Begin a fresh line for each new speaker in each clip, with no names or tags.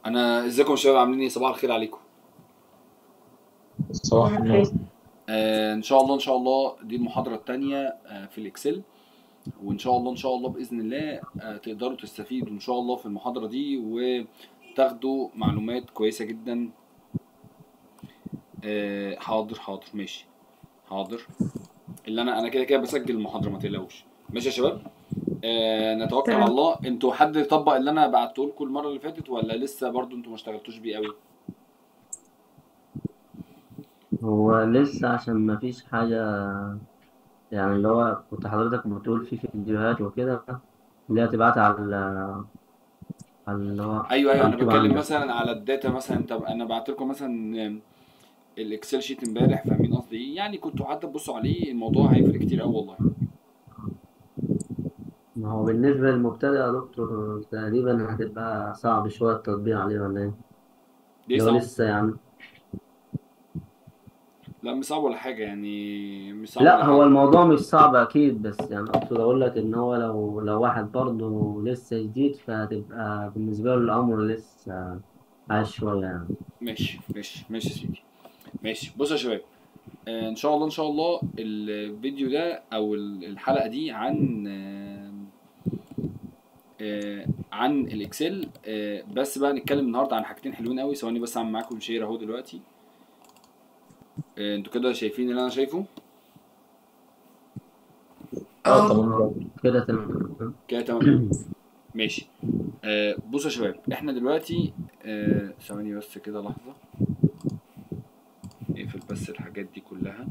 انا ازيكم يا شباب عاملين ايه صباح الخير عليكم
صباح النور
آه ان شاء الله ان شاء الله دي المحاضره الثانيه آه في الاكسل وان شاء الله ان شاء الله باذن الله آه تقدروا تستفيدوا ان شاء الله في المحاضره دي وتاخدوا معلومات كويسه جدا آه حاضر حاضر ماشي حاضر اللي انا انا كده كده بسجل المحاضره ما تقلقوش ماشي يا شباب آه نتوكل على الله انتوا حد طبق اللي انا بعته لكم المره اللي فاتت ولا لسه برضو انتوا ما اشتغلتوش بيه قوي
هو لسه عشان ما فيش حاجة يعني اللي هو كنت حضرتك بتقول في فيديوهات وكده اللي هي تبعتها على ال- على اللي هو
ايوه ايوه انا
مكتوب
بتكلم
عندك.
مثلا على الداتا مثلا طب انا بعت لكم مثلا آم، الاكسل شيت امبارح فاهمين قصدي ايه يعني كنتوا حتى تبصوا عليه الموضوع هيفرق كتير قوي والله
ما هو بالنسبة للمبتدئ يا دكتور تقريبا هتبقى صعب شوية التطبيق عليه ولا ايه؟
ليه
اللي هو
صعب
لسه يعني
لا مش صعب ولا حاجه يعني مش صعب
لا
ولا
هو
حاجه
الموضوع مش صعب أكيد بس يعني أقصد أقول لك إن هو لو لو واحد برضه لسه جديد فهتبقى بالنسبة له الأمر لسه عايش شوية يعني
ماشي ماشي ماشي يا سيدي ماشي بصوا يا شباب آه، ان شاء الله ان شاء الله الفيديو ده او ال- الحلقه دي عن آه، آه، عن الاكسل آه، بس بقى نتكلم النهارده عن حاجتين حلوين قوي ثواني بس اعمل معاكم شير اهو دلوقتي آه، انتوا كده شايفين اللي انا شايفه
اه تمام كده تمام
كده تمام ماشي آه بصوا يا شباب احنا دلوقتي آه ثواني بس كده لحظة نقفل بس الحاجات دي كلها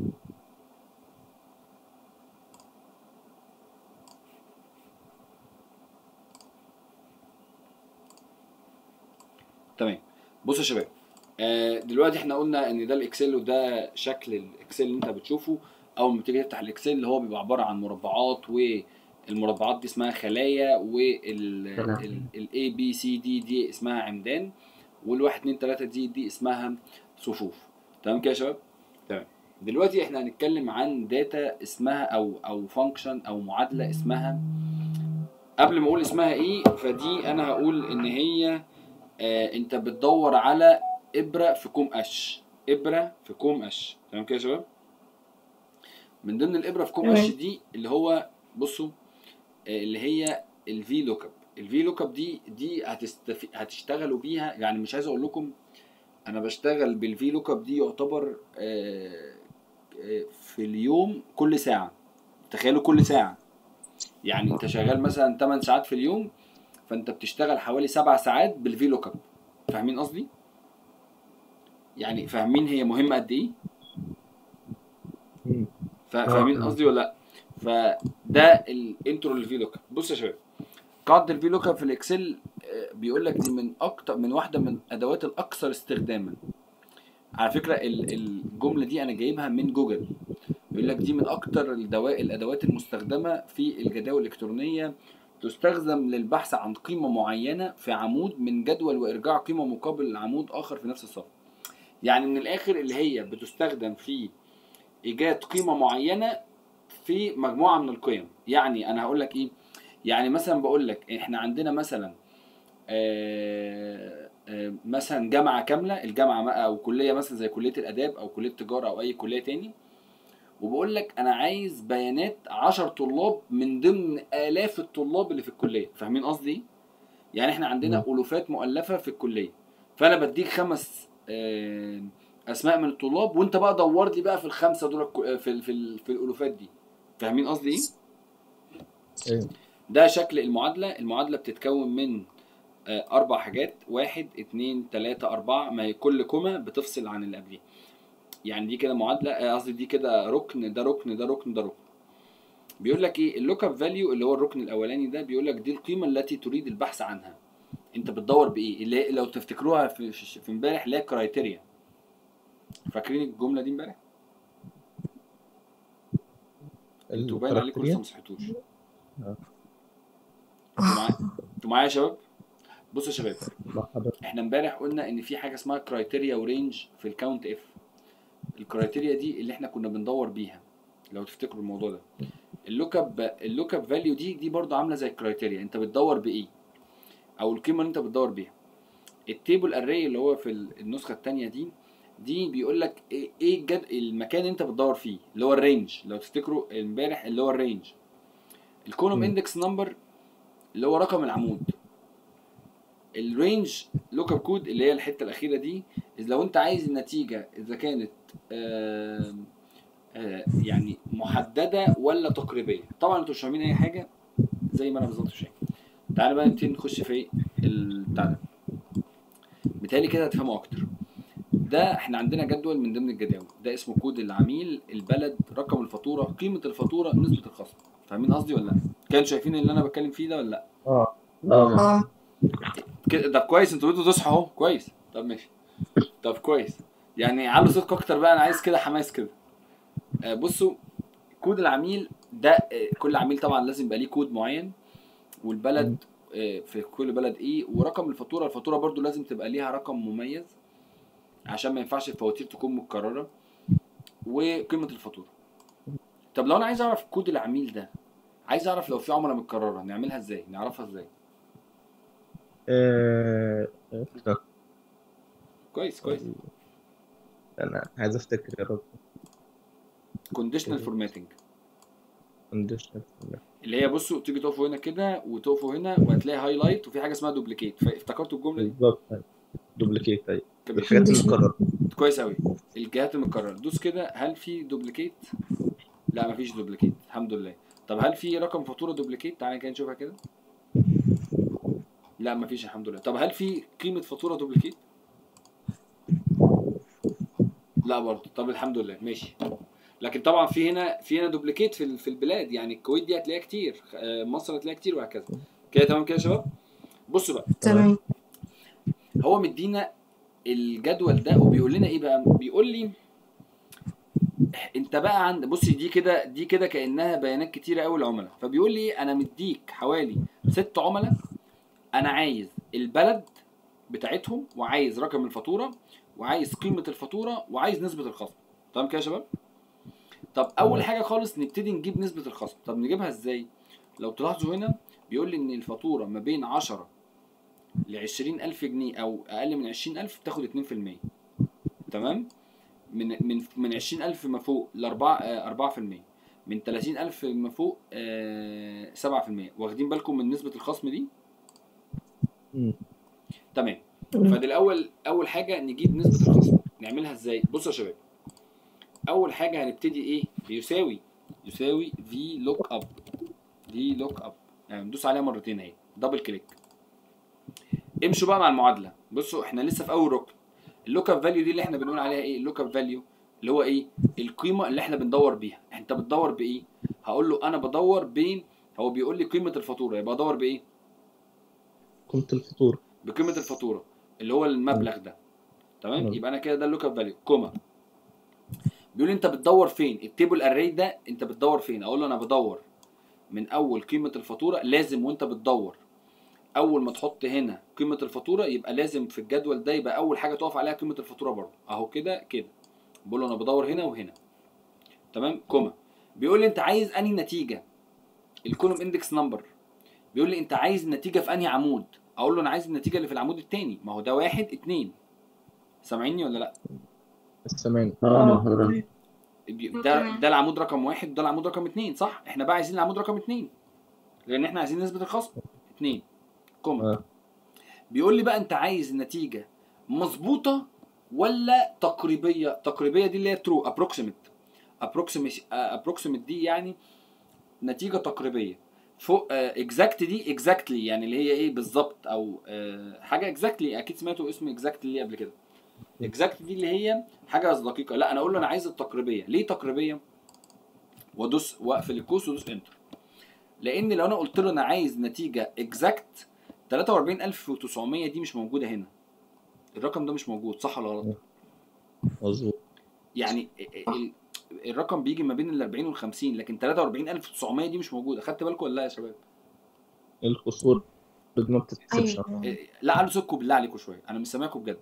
تمام بصوا يا شباب آه دلوقتي احنا قلنا ان ده الاكسل وده شكل الاكسل اللي انت بتشوفه اول ما تيجي تفتح الاكسل اللي هو بيبقى عبارة عن مربعات والمربعات دي اسمها خلايا وال
تمام.
الاي بي سي دي دي اسمها عمدان والواحد اتنين تلاتة دي دي اسمها صفوف تمام كده يا شباب تمام دلوقتي احنا هنتكلم عن داتا اسمها او او فانكشن او معادله اسمها قبل ما اقول اسمها ايه فدي انا هقول ان هي آه انت بتدور على ابره في كوم قش ابره في كوم قش تمام كده يا شباب من ضمن الابره في كوم
تمام.
قش دي اللي هو بصوا آه اللي هي الفي لوك اب الفي لوك اب دي دي هتستفي... هتشتغلوا بيها يعني مش عايز اقول لكم انا بشتغل بالفي لوك اب دي يعتبر آه، آه، في اليوم كل ساعه تخيلوا كل ساعه يعني انت شغال مثلا 8 ساعات في اليوم فانت بتشتغل حوالي 7 ساعات بالفي لوك اب فاهمين قصدي يعني فاهمين هي مهمه قد ايه فا- فاهمين قصدي ولا لا فده الانترو للفي لوك اب بص يا شباب قاعده الفي لوك اب في الاكسل آه، بيقول لك دي من اكتر من واحده من الادوات الاكثر استخداما على فكره ال- الجمله دي انا جايبها من جوجل بيقول لك دي من اكتر الدواء الادوات المستخدمه في الجداول الالكترونيه تستخدم للبحث عن قيمه معينه في عمود من جدول وارجاع قيمه مقابل عمود اخر في نفس الصف يعني من الاخر اللي هي بتستخدم في ايجاد قيمه معينه في مجموعه من القيم يعني انا هقول لك ايه يعني مثلا بقول لك احنا عندنا مثلا آه، آه، مثلا جامعه كامله الجامعه بقى او كليه مثلا زي كليه الاداب او كليه تجاره او اي كليه تاني وبقول لك انا عايز بيانات 10 طلاب من ضمن الاف الطلاب اللي في الكليه فاهمين قصدي إيه؟ يعني احنا عندنا الوفات مؤلفه في الكليه فانا بديك خمس آه، اسماء من الطلاب وانت بقى دور لي بقى في الخمسه دول الك- في ال- في ال- في الالوفات دي فاهمين قصدي ايه
ايوه
ده شكل المعادلة المعادلة بتتكون من آه، أربع حاجات واحد اتنين تلاتة أربعة ما هي كل كومة بتفصل عن اللي قبليها يعني دي كده معادلة آه، قصدي دي كده ركن ده ركن ده ركن ده ركن بيقول لك ايه اللوك اب فاليو اللي هو الركن الاولاني ده بيقول لك دي القيمه التي تريد البحث عنها انت بتدور بايه اللي هي لو تفتكروها في في في امبارح اللي هي كرايتيريا فاكرين الجمله دي امبارح انتوا باين عليكم لسه ما صحيتوش
آه.
انتوا معايا انتوا معايا يا شباب بصوا يا شباب
مع حضرتك
احنا امبارح قلنا ان في حاجه اسمها كرايتيريا ورينج في الكاونت اف الكرايتيريا دي اللي احنا كنا بندور بيها لو تفتكروا الموضوع ده اللوك اب اللوك اب فاليو دي دي برضه عامله زي الكرايتيريا انت بتدور بايه او القيمه اللي انت بتدور بيها التيبل اري اللي هو في ال- النسخه الثانيه دي دي بيقول لك ايه إيه الجد المكان اللي انت بتدور فيه اللي هو الرينج لو تفتكروا امبارح اللي هو الرينج الكولوم
مم.
اندكس نمبر اللي هو رقم العمود الرينج لوك اب كود اللي هي الحته الاخيره دي إذا لو انت عايز النتيجه اذا كانت آم، آه، يعني محدده ولا تقريبيه طبعا انتوا مش فاهمين اي حاجه زي ما انا بالظبط مش فاهم تعالى بقى نبتدي نخش في البتاع ده بالتالي كده هتفهموا اكتر ده احنا عندنا جدول من ضمن الجداول ده اسمه كود العميل البلد رقم الفاتوره قيمه الفاتوره نسبه الخصم فاهمين قصدي ولا لا كانوا شايفين اللي انا بتكلم فيه ده ولا لا
اه
اه
اه
كده ده كويس انتوا بدأتوا تصحوا اهو كويس طب ماشي طب كويس يعني علوا صوتكم اكتر بقى انا عايز كده حماس كده آه، بصوا كود العميل ده آه، كل عميل طبعا لازم يبقى ليه كود معين والبلد آه، في كل بلد ايه ورقم الفاتوره الفاتوره برضو لازم تبقى ليها رقم مميز عشان ما ينفعش الفواتير تكون متكرره وقيمه الفاتوره طب لو انا عايز اعرف كود العميل ده عايز اعرف لو في عملاء متكرره نعملها ازاي نعرفها ازاي
آه، افتكر.
كويس كويس
انا عايز افتكر يا رب
كونديشنال فورماتنج
كونديشن
اللي هي بصوا تيجي تقفوا هنا كده وتقفوا هنا وهتلاقي هايلايت وفي حاجه اسمها دوبليكيت فافتكرتوا الجمله دي
بالظبط دوبليكيت ايوه
كان
الحاجات المكررة
كويس قوي الجهات المكرره دوس كده هل في دوبليكيت لا مفيش دوبليكيت الحمد لله طب هل في رقم فاتوره دوبليكيت تعالى كده نشوفها كده لا مفيش الحمد لله طب هل في قيمه فاتوره دوبليكيت لا برضه طب الحمد لله ماشي لكن طبعا في هنا في هنا دوبليكيت في ال- في البلاد يعني الكويت دي هتلاقيها كتير آه، مصر هتلاقيها كتير وهكذا كده تمام كده يا شباب بصوا بقى
تمام
هو مدينا الجدول ده وبيقول لنا ايه بقى بيقول لي انت بقى عند بصي دي كده دي كده كانها بيانات كتيره قوي العملاء فبيقول لي انا مديك حوالي ست عملاء انا عايز البلد بتاعتهم وعايز رقم الفاتوره وعايز قيمه الفاتوره وعايز نسبه الخصم تمام كده يا شباب طب اول حاجه خالص نبتدي نجيب نسبه الخصم طب نجيبها ازاي لو تلاحظوا هنا بيقول لي ان الفاتوره ما بين 10 ل 20000 جنيه او اقل من 20000 بتاخد 2% تمام من من من 20000 ما فوق ل 4 4% من 30000 ما فوق آه، 7% واخدين بالكم من نسبه الخصم دي
مم.
تمام فدي الاول اول حاجه نجيب نسبه الخصم نعملها ازاي بصوا يا شباب اول حاجه هنبتدي ايه بيساوي يساوي في لوك اب في لوك اب يعني ندوس عليها مرتين اهي دبل كليك امشوا بقى مع المعادله بصوا احنا لسه في اول ركن اللوك اب فاليو دي اللي احنا بنقول عليها ايه اللوك اب فاليو اللي هو ايه القيمه اللي احنا بندور بيها انت بتدور بايه هقول له انا بدور بين هو بيقول لي قيمه الفاتوره يبقى ادور بايه
قيمة الفطور
بقيمه الفاتوره اللي هو المبلغ ده تمام
مم.
يبقى انا كده ده اللوك اب فاليو كوما بيقول لي انت بتدور فين التيبل اري ده انت بتدور فين اقول له انا بدور من اول قيمه الفاتوره لازم وانت بتدور اول ما تحط هنا قيمه الفاتوره يبقى لازم في الجدول ده يبقى اول حاجه تقف عليها قيمه الفاتوره برضه اهو كده كده بقول له انا بدور هنا وهنا تمام كوما بيقول لي انت عايز انهي نتيجه الكولوم اندكس نمبر بيقول لي انت عايز النتيجه في انهي عمود اقول له انا عايز النتيجه اللي في العمود الثاني ما هو ده واحد اتنين سامعيني ولا لا
الثمانية
اه مع حضرتك
بي- ده ده العمود رقم واحد وده العمود رقم اتنين صح احنا بقى عايزين العمود رقم اتنين لان احنا عايزين نسبه الخصم اتنين كوما
آه.
بيقول لي بقى انت عايز النتيجه مظبوطه ولا تقريبيه تقريبيه دي اللي هي ترو ابروكسيمت ابروكسيمت ابروكسيمت دي يعني نتيجه تقريبيه فوق اكزاكت دي اكزاكتلي يعني اللي هي ايه بالظبط او آه، حاجه اكزاكتلي اكيد سمعتوا اسم اكزاكتلي قبل كده اكزاكت دي اللي هي حاجه دقيقه لا انا اقول له انا عايز التقريبيه ليه تقريبيه وادوس واقفل القوس وادوس انتر لان لو انا قلت له انا عايز نتيجه اكزاكت 43900 دي مش موجوده هنا الرقم ده مش موجود صح ولا غلط
مظبوط
يعني ال- ال- الرقم بيجي ما بين ال 40 وال 50 لكن 43900 دي مش موجوده خدت بالكم ولا لا يا شباب
القصور ما بتتحسبش
ايوه
إيه، لا علوا صوتكم بالله عليكم شويه انا مش سامعكم بجد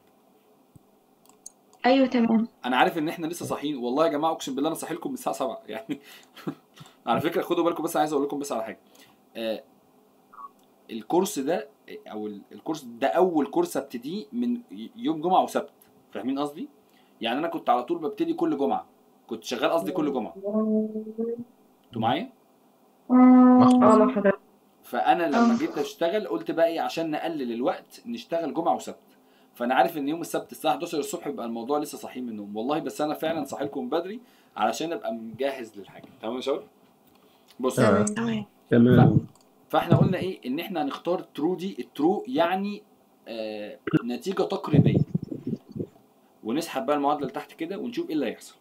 ايوه تمام
انا عارف ان احنا لسه صاحيين والله يا جماعه اقسم بالله انا صاحي لكم من الساعه 7 يعني على فكره خدوا بالكم بس عايز اقول لكم بس على حاجه آه الكورس ده او ال- الكورس ده اول كورس ابتديه من يوم جمعه وسبت فاهمين قصدي يعني انا كنت على طول ببتدي كل جمعه كنت شغال قصدي كل جمعه انتوا معايا
اه مع حضرتك
فانا لما
آه.
جيت اشتغل قلت بقى ايه عشان نقلل الوقت نشتغل جمعه وسبت فانا عارف ان يوم السبت الساعه 11 الصبح يبقى الموضوع لسه صاحيين من النوم والله بس انا فعلا صاحي لكم بدري علشان ابقى مجهز للحاجه تمام يا شباب بص
تمام.
تمام
تمام
فاحنا قلنا ايه ان احنا هنختار ترو دي الترو يعني آه نتيجه تقريبيه ونسحب بقى المعادله لتحت كده ونشوف ايه اللي هيحصل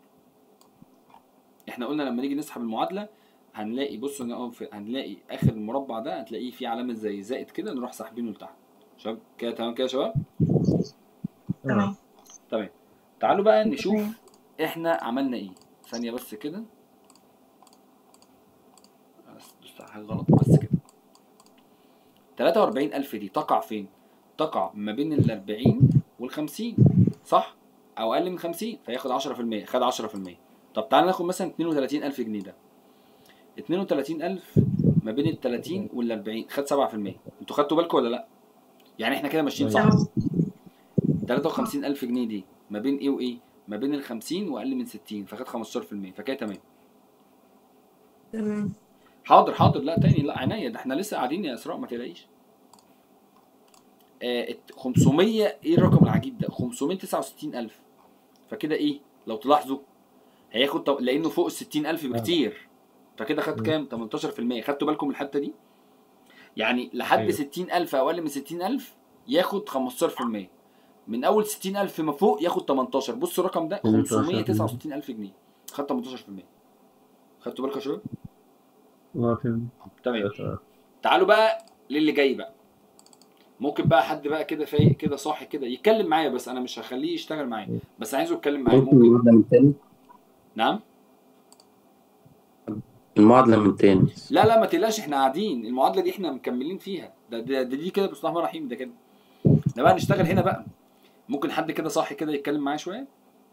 احنا قلنا لما نيجي نسحب المعادله هنلاقي بصوا نقف- هنلاقي اخر المربع ده هتلاقيه فيه علامه زي زائد كده نروح ساحبينه لتحت شباب كده تمام كده يا شباب
تمام
تمام تعالوا بقى نشوف احنا عملنا ايه ثانيه بس كده بس دوست على حاجه غلط بس كده 43000 دي تقع فين تقع ما بين ال 40 وال 50 صح او اقل من 50 فياخد 10% خد 10% طب تعالى ناخد مثلا 32000 جنيه ده 32000 ما بين ال 30 وال 40 خد 7% انتوا خدتوا بالكم ولا لا يعني احنا كده ماشيين صح
تمام
53000 جنيه دي ما بين ايه وايه ما بين ال 50 واقل من 60 فخد 15% فكده تمام
تمام
حاضر حاضر لا تاني لا عينيا ده احنا لسه قاعدين يا اسراء ما تقلقيش آه الت- 500 ايه الرقم العجيب ده 569000 فكده ايه لو تلاحظوا هياخد طب... لانه فوق ال 60000 بكتير فكده خد كام 18% خدتوا بالكم من الحته دي يعني لحد
أيوة.
60000 او اقل من 60000 ياخد 15% من اول 60000 ما فوق ياخد 18 بصوا الرقم ده
18%.
569000 جنيه خد 18% خدتوا بالكم يا شباب
اه فهمت.
تمام تعالوا بقى للي جاي بقى ممكن بقى حد بقى كده فايق كده صاحي كده يتكلم معايا بس انا مش هخليه يشتغل معايا بس عايزه يتكلم معايا
ممكن
ممكن
المعادلة من تاني
نعم
المعادلة من تاني
لا لا ما تقلقش احنا قاعدين المعادله دي احنا مكملين فيها ده ده, ده دي كده بسم الله الرحمن الرحيم ده كده ده بقى نشتغل هنا بقى ممكن حد كده صاحي كده يتكلم معايا شويه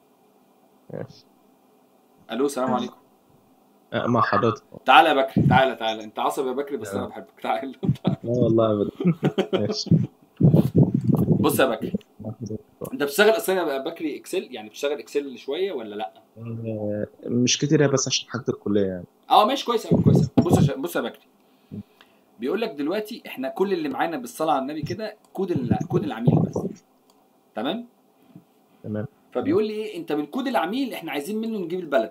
ماشي.
الو السلام عليكم
آه، مع حضرتك
تعالى يا بكري تعالى تعالى انت عصبي يا بكري بس
لا.
انا بحبك تعالى
لا والله ابدا ماشي
بص يا بكري
مع حضرتك.
انت بتشتغل اصلا يا بكري اكسل يعني بتشتغل اكسل شويه ولا لا
آه، مش كتير بس عشان حاجة الكلية يعني
اه ماشي كويس قوي كويس أوي. بص يا شا- بص يا بكري بيقول لك دلوقتي احنا كل اللي معانا بالصلاه على النبي كده كود ال- كود العميل بس تمام
تمام
فبيقول لي ايه انت من كود العميل احنا عايزين منه نجيب البلد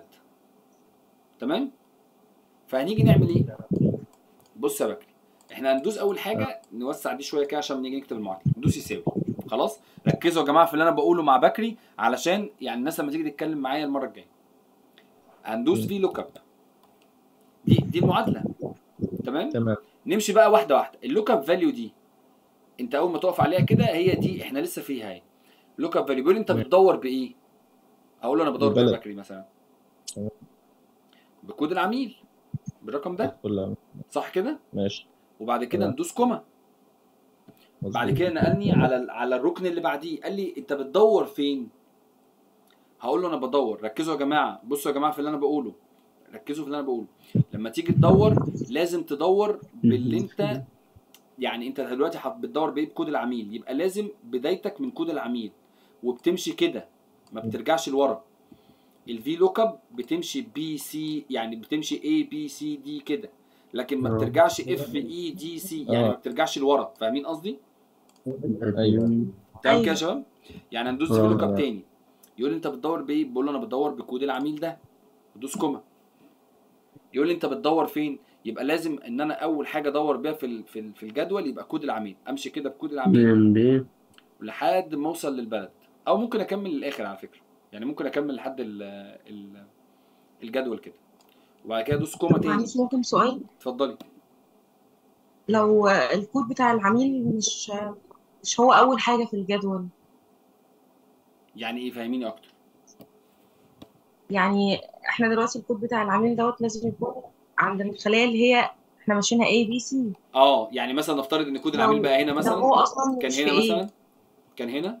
تمام فهنيجي نعمل ايه بص يا بكري احنا هندوس اول حاجه نوسع دي شويه كده عشان نيجي نكتب المعادله ندوس يساوي خلاص ركزوا يا جماعه في اللي انا بقوله مع بكري علشان يعني الناس لما تيجي تتكلم معايا المره الجايه هندوس في لوك اب دي دي المعادله تمام
تمام
نمشي بقى واحده واحده اللوك اب فاليو دي انت اول ما تقف عليها كده هي دي احنا لسه فيها اهي لوك اب فاليو بيقول لي انت
تمام.
بتدور بايه هقول له انا بدور
البلد.
ببكري مثلا
تمام.
بكود العميل بالرقم ده
كلها
صح كده
ماشي
وبعد كده
تمام.
ندوس كوما
مظبوط.
بعد كده نقلني على ال- على الركن اللي بعديه قال لي انت بتدور فين هقول له انا بدور ركزوا يا جماعه بصوا يا جماعه في اللي انا بقوله ركزوا في اللي انا بقوله لما تيجي تدور لازم تدور باللي انت يعني انت دلوقتي حط- بتدور بايه بكود العميل يبقى لازم بدايتك من كود العميل وبتمشي كده ما بترجعش لورا الفي لوك اب بتمشي بي سي يعني بتمشي اي بي سي دي كده لكن ما
اه.
بترجعش اف اي دي سي يعني
اه.
ما بترجعش لورا فاهمين قصدي
أيوة.
تمام كده يا
أيوة.
شباب يعني هندوس في
اه.
لوك اب تاني يقول لي انت بتدور بايه بقول له انا بدور بكود العميل ده دوس كوما يقول لي انت بتدور فين يبقى لازم ان انا اول حاجه ادور بيها في ال- في ال- في الجدول يبقى كود العميل امشي كده بكود العميل
من بي
لحد ما اوصل للبلد او ممكن اكمل للاخر على فكره يعني ممكن اكمل لحد ال ال الجدول كده وبعد كده ادوس كوما تاني
معلش ممكن سؤال
اتفضلي
لو الكود بتاع العميل مش مش هو أول حاجة في الجدول
يعني ايه فاهميني اكتر
يعني احنا دلوقتي الكود بتاع العميل دوت لازم يكون عند الخلية اللي هي احنا ماشيينها A B C
اه يعني مثلا نفترض ان كود
لو-
العميل بقى هنا
لو
مثلا
هو أصلا
كان
مش
هنا
في A
مثلا كان هنا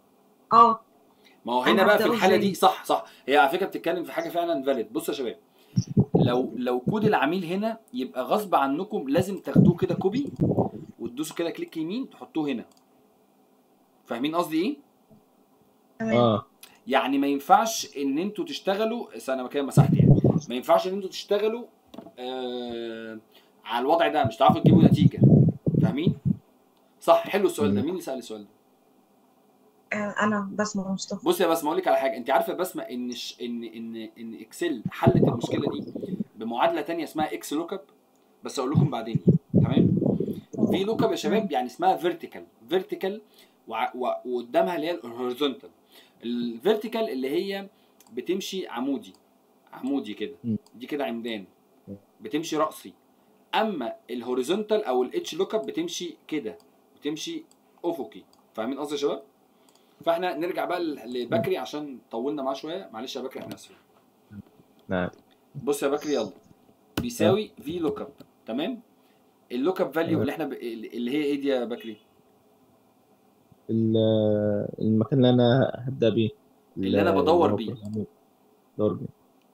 اه
ما هو
أنا
هنا بقى في
هبدأه
الحاله
إزاي؟
دي صح صح هي على فكره بتتكلم في حاجه فعلا فاليد بصوا يا شباب لو لو كود العميل هنا يبقى غصب عنكم لازم تاخدوه كده كوبي وتدوسوا كده كليك يمين تحطوه هنا فاهمين قصدي ايه
تمام
اه
يعني ما ينفعش ان انتوا تشتغلوا استنى انا كده مسحت يعني ما ينفعش ان انتوا تشتغلوا آه على الوضع ده مش هتعرفوا تجيبوا نتيجه فاهمين صح حلو السؤال ده
مم.
مين اللي سال السؤال ده
آه، انا بسمة مصطفى
بص يا بسمه اقول لك على حاجه انت عارفه يا بسمه ان ش... ان ان ان اكسل حلت المشكله دي بمعادله تانية اسمها اكس لوك اب بس اقول لكم بعدين تمام في لوك اب يا شباب يعني اسمها فيرتيكال فيرتيكال وقدامها اللي هي الهوريزونتال الفيرتيكال اللي هي بتمشي عمودي عمودي كده
م.
دي كده عمدان
م.
بتمشي رأسي اما الهوريزونتال او الاتش لوك اب بتمشي كده بتمشي افقي فاهمين قصدي يا شباب فاحنا نرجع بقى ل- لبكري عشان طولنا معاه شويه معلش يا بكري احنا اسفين
نعم
بص يا بكري يلا بيساوي في لوك اب تمام اللوك اب فاليو
تمام.
اللي احنا ب... اللي هي ايه دي يا بكري
ال- المكان اللي انا هبدأ بيه
اللي أنا بدور
هو
بيه.
بدور بيه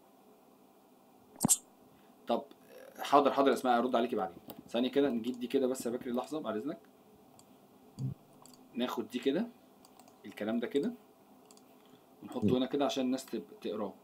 طب حاضر حاضر اسماء ارد عليكي بعدين ثانيه كده نجيب دي كده بس يا بكري لحظه بعد اذنك ناخد دي كده الكلام ده كده ونحطه هنا كده عشان الناس تب- تقراه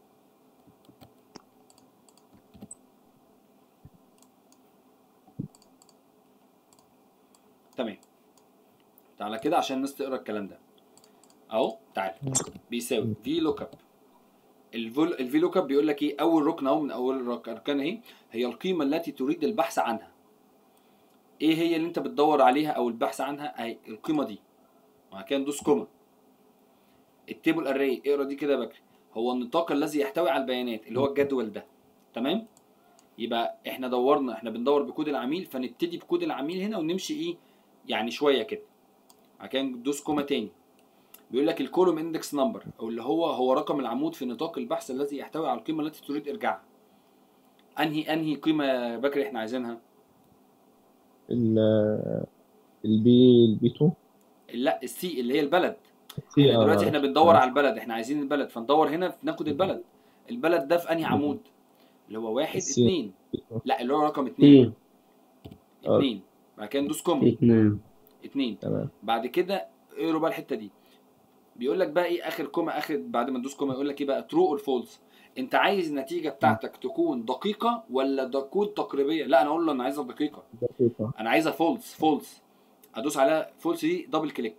تمام تعالى كده عشان الناس تقرا الكلام ده اهو تعالى بيساوي في لوك اب الفي لوك اب بيقول لك ايه اول ركن اهو من اول الرك- اركان اهي هي القيمه التي تريد البحث عنها ايه هي اللي انت بتدور عليها او البحث عنها اهي القيمه دي وبعد كده ندوس كوما التيبل اري اقرا دي كده يا بكري هو النطاق الذي يحتوي على البيانات اللي هو الجدول ده تمام يبقى احنا دورنا احنا بندور بكود العميل فنبتدي بكود العميل هنا ونمشي ايه يعني شويه كده بعد كده ندوس كوما تاني بيقول لك الكولوم اندكس نمبر او اللي هو هو رقم العمود في نطاق البحث الذي يحتوي على القيمه التي تريد ارجاعها انهي انهي قيمه يا بكري احنا عايزينها
ال- البي البي 2
لا السي اللي هي البلد
سي
احنا دلوقتي
آه.
احنا بندور على البلد احنا عايزين البلد فندور هنا ناخد البلد البلد ده في انهي عمود اللي هو واحد
السي.
اتنين لا اللي هو رقم اتنين
في
آه.
اتنين بعد كده ندوس كوما
اتنين
اتنين
تمام
بعد كده اقروا بقى الحته دي بيقول لك بقى ايه اخر كوما اخر بعد ما تدوس كوما يقول لك ايه بقى ترو اور فولس انت عايز النتيجه بتاعتك تكون دقيقه ولا تكون تقريبيه لا انا اقول له انا عايزها دقيقه
دقيقة
انا عايزها فولس فولس ادوس عليها فولس دي دبل كليك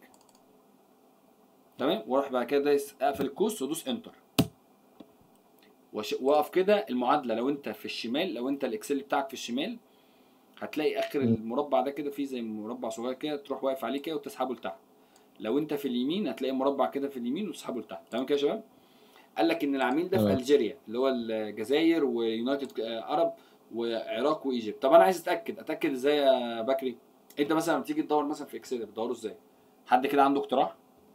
تمام واروح بعد كده دايس اقفل القوس وادوس انتر وش- واقف كده المعادله لو انت في الشمال لو انت الاكسل بتاعك في الشمال هتلاقي اخر
مم.
المربع ده كده فيه زي مربع صغير كده تروح واقف عليه كده وتسحبه لتحت لو انت في اليمين هتلاقي مربع كده في اليمين وتسحبه لتحت تمام كده يا شباب قال لك ان العميل ده في
تمام.
الجيريا اللي هو الجزائر ويونايتد عرب وعراق وايجيبت طب انا عايز اتاكد اتاكد ازاي يا بكري انت مثلا لما تيجي تدور مثلا في اكسل بتدوره ازاي حد كده عنده اقتراح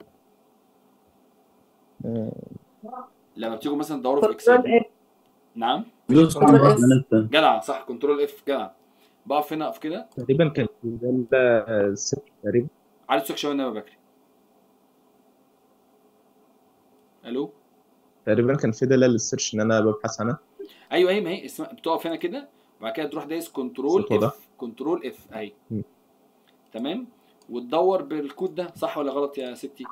آه،
لما بتيجوا مثلا تدوروا في اكسل نعم
دوس
كنترول
على
اف.
الثلاثة.
جدع صح كنترول اف جدع بقف هنا اقف كده
تقريبا كان ده الست تقريبا
على السوق شويه يا بكري الو
تقريبا كان في دلالة للسيرش ان انا ببحث عنها
ايوه اهي ما هي اسمها بتقف هنا كده وبعد كده تروح دايس كنترول
الصوت ده.
اف كنترول اف اهي
مم.
تمام وتدور بالكود ده صح ولا غلط يا ستي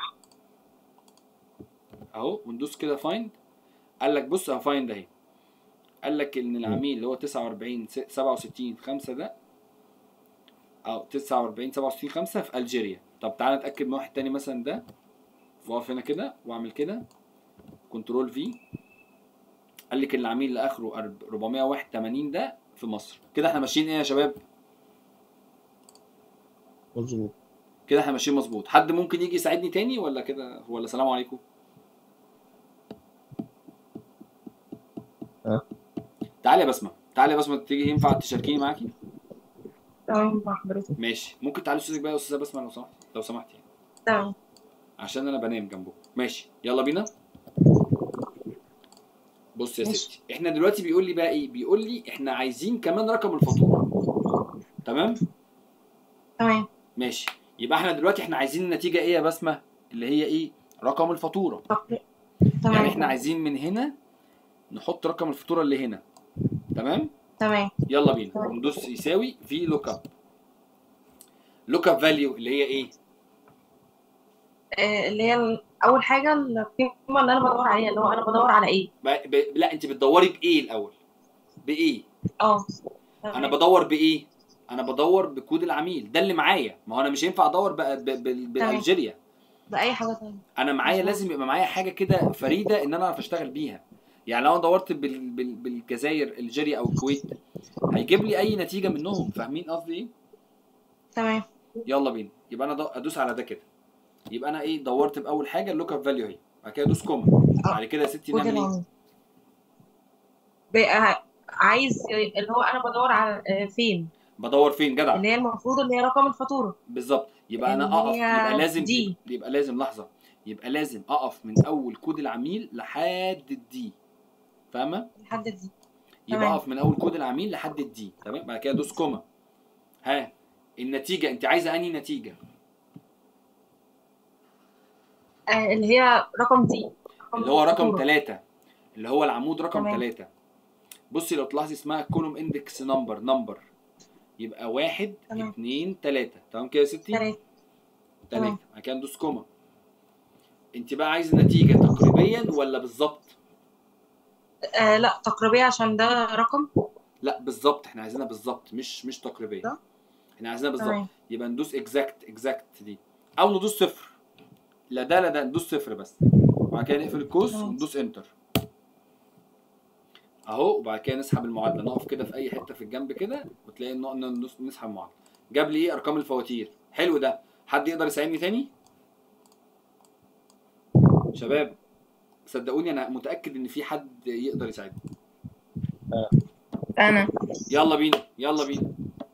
اهو وندوس كده فايند قال لك بص هفايند اهي قال لك ان العميل اللي هو 49 س- 67 5 ده او 49 67 5 في الجيريا طب تعالى نتاكد من واحد تاني مثلا ده واقف هنا كده واعمل كده كنترول في قال لك ان العميل اللي اخره أرب- 481 ده في مصر كده احنا ماشيين ايه يا شباب
مظبوط
كده احنا ماشيين مظبوط حد ممكن يجي يساعدني تاني ولا كده ولا سلام عليكم
اه.
تعالي يا بسمه تعالي يا بسمه تيجي ينفع تشاركيني معاكي
تمام مع حضرتك
ماشي ممكن تعالي استاذك بقى يا استاذه بسمه لو سمحت لو سمحتي
تمام
عشان انا بنام جنبه ماشي يلا بينا بص يا
ماشي.
ستي احنا دلوقتي بيقول لي بقى ايه بيقول لي احنا عايزين كمان رقم الفاتوره تمام
تمام
ماشي يبقى احنا دلوقتي احنا عايزين النتيجه ايه يا بسمه اللي هي ايه رقم الفاتوره
طب
يعني
تمام
احنا عايزين من هنا نحط رقم الفاتوره اللي هنا تمام
تمام
يلا بينا
تمام.
ندوس يساوي في لوك اب لوك اب فاليو اللي هي ايه
آه، اللي هي ال- اول حاجه القيمه اللي انا بدور عليها اللي هو انا بدور على ايه
ب... ب... لا انت بتدوري بايه الاول بايه
اه
انا
تمام.
بدور بايه انا بدور بكود العميل ده اللي معايا ما هو انا مش هينفع ادور بقى ب... ب... بالالجيريا
باي حاجه تانية
انا معايا
مظبوط.
لازم يبقى معايا حاجه كده فريده ان انا اعرف اشتغل بيها يعني لو انا دورت بال... بال... بالجزائر الجيريا او الكويت هيجيب لي اي نتيجه منهم فاهمين قصدي ايه
تمام
يلا بينا يبقى انا دو- ادوس على ده كده يبقى انا ايه دورت باول حاجه اللوك اب فاليو اهي بعد كده ادوس كوما بعد كده يا ستي
كود
نعمل ايه
العميل بقى عايز اللي هو انا بدور على آه، فين
بدور فين جدع
اللي هي المفروض اللي هي رقم الفاتوره
بالظبط يبقى انا
اللي
اقف
هي
يبقى لازم
دي.
يبقى لازم لحظه يبقى لازم اقف من اول كود العميل لحد الدي فاهمه
لحد دي
يبقى
تمام.
اقف من اول كود العميل لحد الدي تمام بعد كده ادوس كوما ها النتيجه انت عايزه انهي نتيجه
آه، اللي هي رقم دي
اللي هو رقم
الفاتورة.
ثلاثة اللي هو العمود رقم
تمام.
ثلاثة بصي لو تلاحظي اسمها كولوم اندكس نمبر نمبر يبقى واحد
تمام.
اتنين تلاتة تمام كده يا ستي؟
تلاتة
تلاتة
تمام.
بعد كده ندوس كوما انت بقى عايزه النتيجة تقريبيا ولا بالظبط؟
آه لا تقريبية عشان ده رقم
لا بالظبط احنا عايزينها بالظبط مش مش تقريبيا
ده؟
احنا عايزينها بالظبط
تمام
يبقى ندوس اكزاكت اكزاكت دي او ندوس صفر لا ده لا ده ندوس صفر بس وبعد كده نقفل القوس
تمام.
وندوس انتر اهو وبعد كده نسحب المعادله نقف كده في اي حته في الجنب كده وتلاقي النق- ندوس نسحب المعادله جاب لي ايه ارقام الفواتير حلو ده حد يقدر يساعدني تاني شباب صدقوني انا متاكد ان في حد يقدر يساعدني
انا
يلا بينا يلا بينا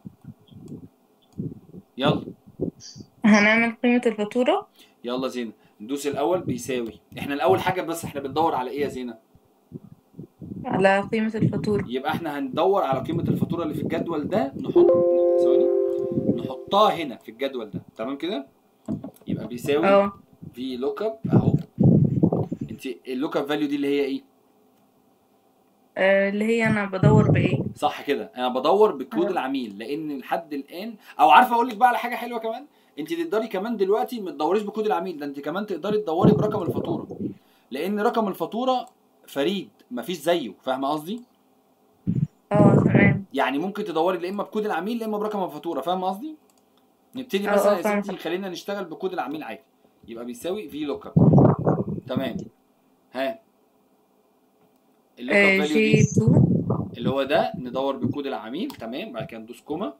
يلا
هنعمل قيمة الفاتورة
يلا زينة ندوس الاول بيساوي احنا الاول حاجه بس احنا بندور على ايه يا زينة
على قيمة الفاتورة
يبقى احنا هندور على قيمه الفاتوره اللي في الجدول ده نحط ثواني نحطها هنا في الجدول ده تمام كده يبقى بيساوي
اه
في لوك اب اهو انت اللوك اب فاليو دي اللي هي ايه
آه، اللي هي انا بدور بايه
صح كده انا بدور بكود
آه.
العميل لان لحد الان او عارفه اقول لك بقى على حاجه حلوه كمان انت تقدري كمان دلوقتي ما تدوريش بكود العميل ده انت كمان تقدري تدوري برقم الفاتوره لان رقم الفاتوره فريد مفيش زيه فاهمه قصدي
اه تمام
يعني ممكن تدوري لا اما بكود العميل لا اما برقم الفاتوره فاهم قصدي نبتدي
اه،
مثلا
اه،
يا
فاهمة.
ستي خلينا نشتغل بكود العميل عادي يبقى بيساوي في لوك اب تمام ها اللوك اب
آه،
فاليو
جي
دي
2
اللي هو ده ندور بكود العميل تمام بعد كده ندوس كوما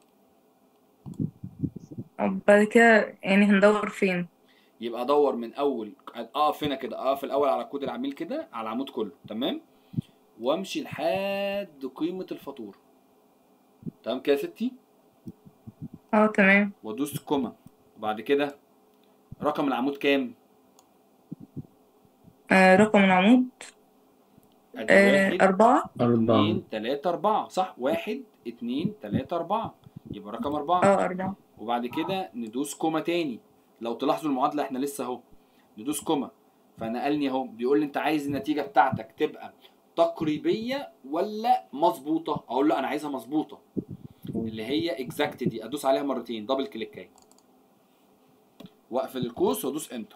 بعد كده يعني هندور فين
يبقى ادور من اول اقف هنا كده اقف الاول على كود العميل كده على العمود كله تمام وامشي لحد قيمه الفاتوره تمام كده يا ستي
اه تمام
وادوس كوما وبعد كده رقم العمود كام
آه، رقم العمود
ادي
آه،
واحد
أربعة
أربعة
اتنين تلاتة أربعة صح واحد اتنين تلاتة أربعة يبقى رقم أربعة
اه أربعة
وبعد كده ندوس كوما تاني لو تلاحظوا المعادلة احنا لسه اهو ندوس كوما فنقلني اهو بيقول لي انت عايز النتيجة بتاعتك تبقى تقريبية ولا مظبوطة اقول له انا عايزها مظبوطة اللي هي اكزاكت دي ادوس عليها مرتين دبل كليك اهي واقفل القوس وادوس انتر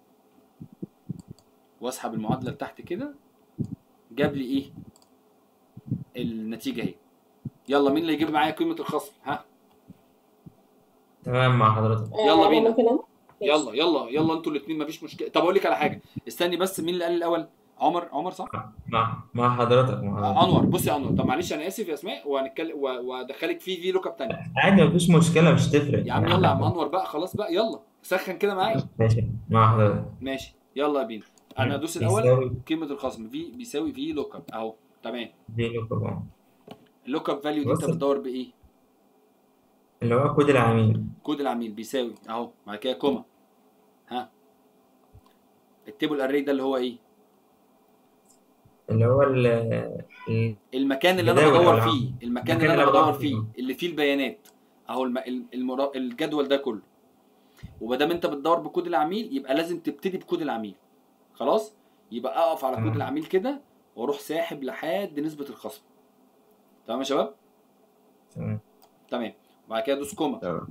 واسحب المعادلة لتحت كده جاب لي ايه النتيجة اهي يلا مين اللي يجيب معايا قيمة الخصم ها
تمام مع حضرتك
يلا
أنا
بينا.
ممكن أنا؟
يلا يلا يلا انتوا الاثنين مفيش مشكله طب اقول لك على حاجه استني بس مين اللي قال الاول عمر عمر صح
مع مع حضرتك مع
آه،
حضرتك
انور بصي يا انور طب معلش انا اسف يا اسماء وهنتكلم و- وادخلك في في لوك اب تاني
عادي مفيش مشكلة مش تفرق
يا عم يلا يا عم انور بقى خلاص بقى يلا سخن كده معايا
ماشي مع حضرتك
ماشي يلا يا بينا انا ادوس الاول
بيساوي
قيمه الخصم في بيساوي في لوك اب اهو تمام
دي لوك اب
اللوك اب فاليو دي انت
بص.
بتدور بايه
اللي هو كود العميل
كود العميل بيساوي اهو بعد كده كوما ها التيبل اري ده اللي هو ايه
اللي هو ال ال-
المكان اللي انا
جداول
بدور
أو العمل.
فيه المكان اللي انا بدور فيه
فيه.
اللي فيه البيانات اهو الم... ال- المرا... الجدول ده كله وما دام انت بتدور بكود العميل يبقى لازم تبتدي بكود العميل خلاص يبقى اقف على كود
تمام.
العميل كده واروح ساحب لحد نسبة الخصم تمام يا شباب
تمام
تمام وبعد كده دوس كوما
تمام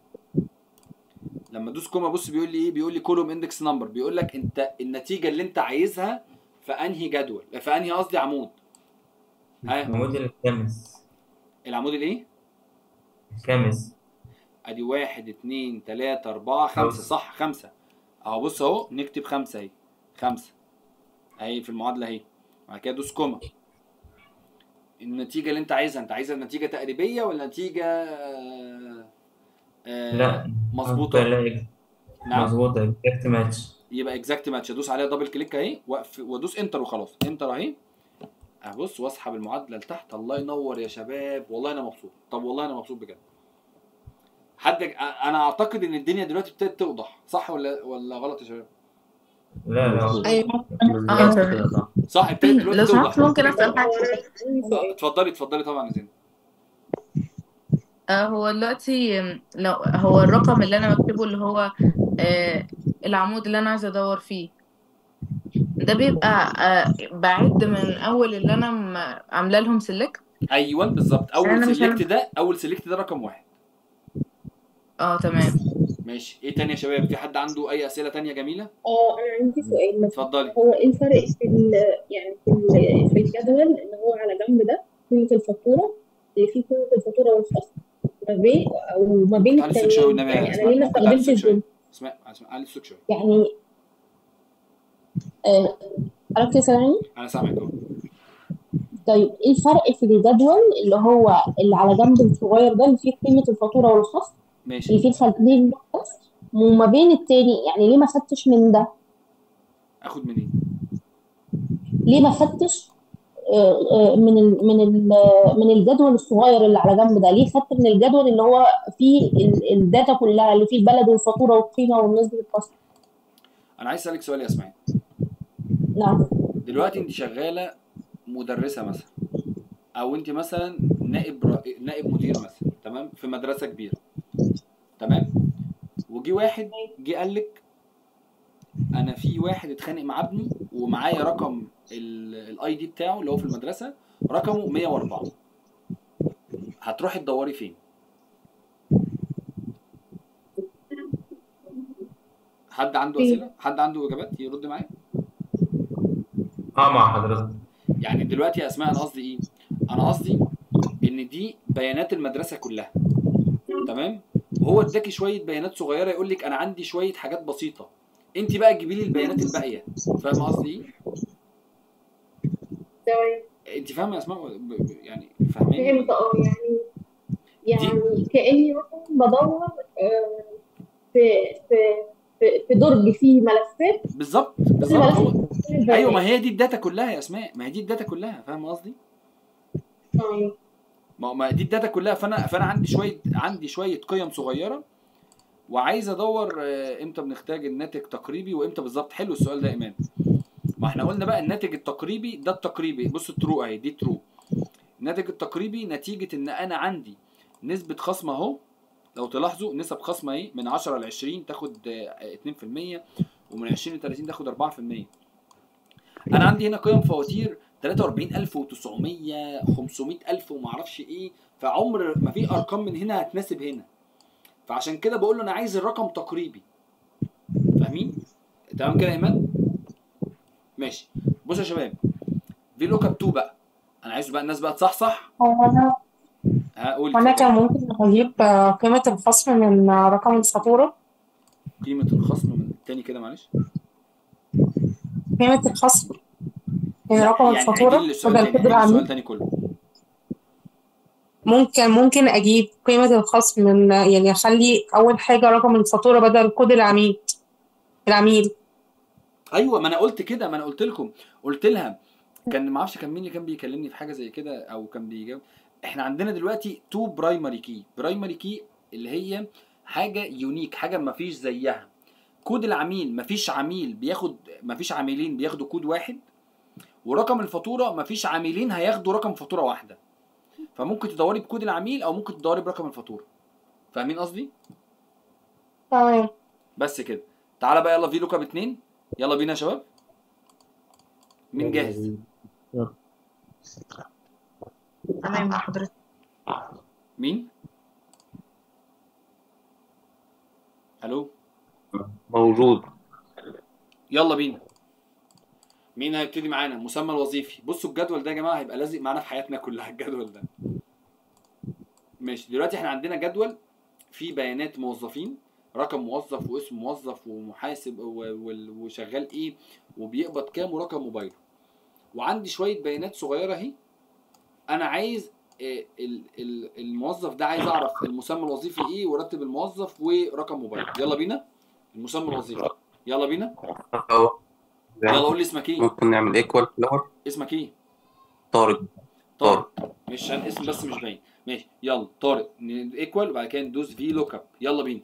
لما ادوس كوما بص بيقول لي ايه بيقول لي كولوم اندكس نمبر بيقول لك انت النتيجه اللي انت عايزها في انهي جدول في انهي قصدي عمود ها
العمود الخامس
العمود الايه
الخامس
ادي واحد اتنين تلاتة اربعة خمسة
خمسة.
صح خمسة اهو بص اهو نكتب خمسة اهي خمسة اهي في المعادلة اهي بعد كده دوس كوما النتيجة اللي انت عايزها انت عايزها نتيجة تقريبية ولا نتيجة آه، آه،
لا
مظبوطة
لا
نعم
مظبوطة اكزاكت ماتش
يبقى اكزاكت ماتش ادوس عليها دبل كليك اهي واقف وادوس انتر وخلاص انتر اهي ابص واسحب المعادله لتحت الله ينور يا شباب والله انا مبسوط طب والله انا مبسوط بجد حد انا اعتقد ان الدنيا دلوقتي ابتدت توضح صح ولا ولا غلط يا شباب
لا لا
ايوه
بالظبط
تمام.
كده صح
صح ابتدت دلوقتي
لو
توضح
سمحت ممكن اسال حاجه
آه، اتفضلي اتفضلي طبعا يا زينب
آه هو دلوقتي آم، لو هو الرقم اللي انا بكتبه اللي هو آه العمود اللي انا عايزه ادور فيه ده بيبقى آه بعد من اول اللي انا م- عامله لهم سيلكت
ايوه بالظبط اول
أنا مش
سيلكت ده اول سيلكت ده رقم واحد
اه تمام
ماشي ايه تاني يا شباب في حد عنده اي اسئله تانية جميله
اه انا عندي سؤال مثلا
اتفضلي
هو ايه الفرق في ال يعني في ال- في الجدول اللي هو على جنب ده قيمة الفاتورة اللي فيه قيمة الفاتورة والخصم ما بين او ما بين
تعالي الصوت شويه
التانيين
والنبي يا
يعني انا
اسماء
ليه ما
ممكن تعالي الصوت
استخدمتش
شويه
دول
اسماء اسماء علي الصوت شويه
يعني آه، حضرتك تسمعني
انا سامعك اهو
طيب ايه الفرق في الجدول اللي هو اللي على جنب الصغير ده اللي فيه قيمة الفاتورة والخصم
ماشي
اللي فيه الخانتين بس وما بين التاني يعني ليه ما خدتش من ده
اخد منين
ليه ما خدتش آه، آه، من ال من ال من الجدول الصغير اللي على جنب ده ليه خدت من الجدول اللي هو فيه ال- الداتا كلها اللي فيه البلد والفاتوره والقيمه والنسبه الخصم
انا عايز اسالك سؤال يا اسماء
نعم
دلوقتي انت شغاله مدرسه مثلا او انت مثلا نائب را... نائب مدير مثلا تمام في مدرسه كبيره تمام وجي واحد جه قال لك انا في واحد اتخانق مع ابني ومعايا رقم الاي دي بتاعه اللي هو في المدرسه رقمه 104 هتروحي تدوري فين حد عنده
فين؟
اسئله حد عنده اجابات يرد معايا
اه مع حضرتك
يعني دلوقتي يا اسماء انا قصدي ايه انا قصدي ان دي بيانات المدرسه كلها تمام وهو اداكي شويه بيانات صغيره يقول لك انا عندي شويه حاجات بسيطه انت بقى تجيبي لي البيانات الباقيه فاهمه قصدي ايه
تمام
انت فاهمه يا اسماء ب- ب- يعني فاهماني
فهمت اه يعني يعني كاني مثلا بدور آه، في في في في درج فيه ملفات
بالظبط
كل
بالظبط
ملف
هو
فيه البيانات.
ايوه ما هي دي الداتا كلها يا اسماء ما هي دي الداتا كلها فاهمه قصدي
تمام.
ما ما دي الداتا كلها فانا فانا عندي شويه عندي شويه قيم صغيره وعايز ادور آه، امتى بنحتاج الناتج تقريبي وامتى بالظبط حلو السؤال ده يا ايمان ما احنا قلنا بقى الناتج التقريبي ده التقريبي بص الترو اهي دي ترو الناتج التقريبي نتيجه ان انا عندي نسبه خصم اهو لو تلاحظوا نسب خصم اهي من 10 ل 20 تاخد آه، 2% ومن 20 ل 30 تاخد 4% انا عندي هنا قيم فواتير 43900 500000 وما اعرفش ايه فعمر ما في ارقام من هنا هتناسب هنا فعشان كده بقول له انا عايز الرقم تقريبي فاهمين تمام كده يا ايمان ماشي بصوا يا شباب في لوك اب 2 بقى انا عايز بقى الناس بقى تصحصح
هو أنا
هقول
وأنا كان ممكن أجيب آه، قيمة الخصم من آه، رقم الفاتورة
قيمه الخصم من التاني كده معلش
قيمة الخصم من
لا،
رقم
يعني
الفاتورة
عيدي لي السؤال
بدل
تاني
كده
عيدي السؤال
العميل
تاني كله
ممكن ممكن أجيب قيمة الخصم من آه، يعني أخلي أول حاجة رقم الفاتورة بدل كود العميل العميل
ايوه ما انا قلت كده ما انا قلت لكم قلت لها كان ما اعرفش كان مين اللي كان بيكلمني في حاجه زي كده او كان بيجاوب احنا عندنا دلوقتي تو برايمري كي برايمري كي اللي هي حاجه يونيك حاجه ما فيش زيها كود العميل ما فيش عميل بياخد ما فيش عميلين بياخدوا كود واحد ورقم الفاتوره ما فيش عميلين هياخدوا رقم فاتوره واحده فممكن تدوري بكود العميل او ممكن تدوري برقم الفاتوره فاهمين قصدي
تمام
بس كده تعالى بقى يلا في لوك اب 2 يلا بينا يا شباب مين جاهز
تمام مع حضرتك
مين الو
موجود
يلا بينا مين هيبتدي معانا مسمى الوظيفي بصوا الجدول ده يا جماعه هيبقى لازق معانا في حياتنا كلها الجدول ده ماشي دلوقتي احنا عندنا جدول فيه بيانات موظفين رقم موظف واسم موظف ومحاسب و- وال- وشغال ايه وبيقبض كام ورقم موبايله وعندي شويه بيانات صغيره اهي انا عايز آه، ال- ال- الموظف ده عايز اعرف المسمى الوظيفي ايه وراتب الموظف ورقم موبايله يلا بينا المسمى الوظيفي يلا بينا
أهو.
يلا قول لي اسمك ايه
ممكن نعمل ايكوال فلور
اسمك ايه
طارق
طارق مش عشان اسم بس مش باين ماشي يلا طارق ايكوال وبعد كده ندوس في لوك اب يلا بينا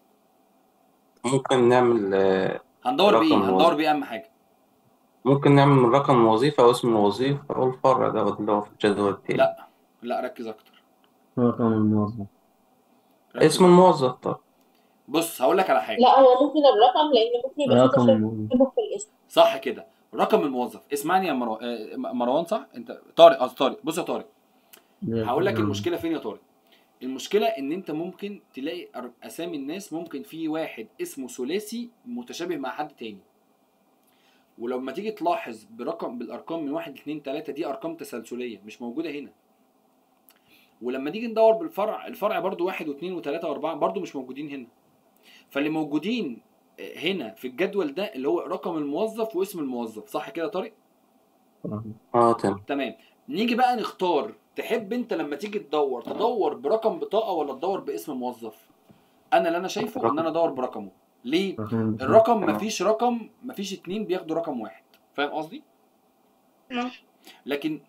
ممكن نعمل آه،
هندور بايه
رقم
هندور
موظف.
بايه اهم حاجه
ممكن نعمل رقم الوظيفة أو اسم الوظيفة أو الفرع دوت اللي هو في الجدول التاني
لا لا ركز اكتر
رقم الموظف
ركز.
اسم الموظف طب
بص هقول لك على حاجه
لا هو ممكن الرقم لان ممكن يبقى في
رقم
تشابه
الموظف
في الاسم
صح كده رقم الموظف اسمعني يا مروان آه، مروان صح انت طارق قصدي طارق بص يا طارق هقول لك المشكله فين يا طارق المشكله ان انت ممكن تلاقي أر- اسامي الناس ممكن في واحد اسمه ثلاثي متشابه مع حد تاني ولما تيجي تلاحظ برقم بالارقام من واحد اتنين تلاته دي ارقام تسلسليه مش موجوده هنا ولما نيجي ندور بالفرع الفرع برضو واحد واثنين وثلاثه واربعه برضو مش موجودين هنا فاللي موجودين هنا في الجدول ده اللي هو رقم الموظف واسم الموظف صح كده يا طارق
اه تمام
تمام نيجي بقى نختار تحب انت لما تيجي تدور تدور برقم بطاقه ولا تدور باسم موظف انا اللي انا شايفه ان انا ادور برقمه ليه الرقم مفيش رقم مفيش اتنين بياخدوا رقم واحد فاهم قصدي
نعم.
لكن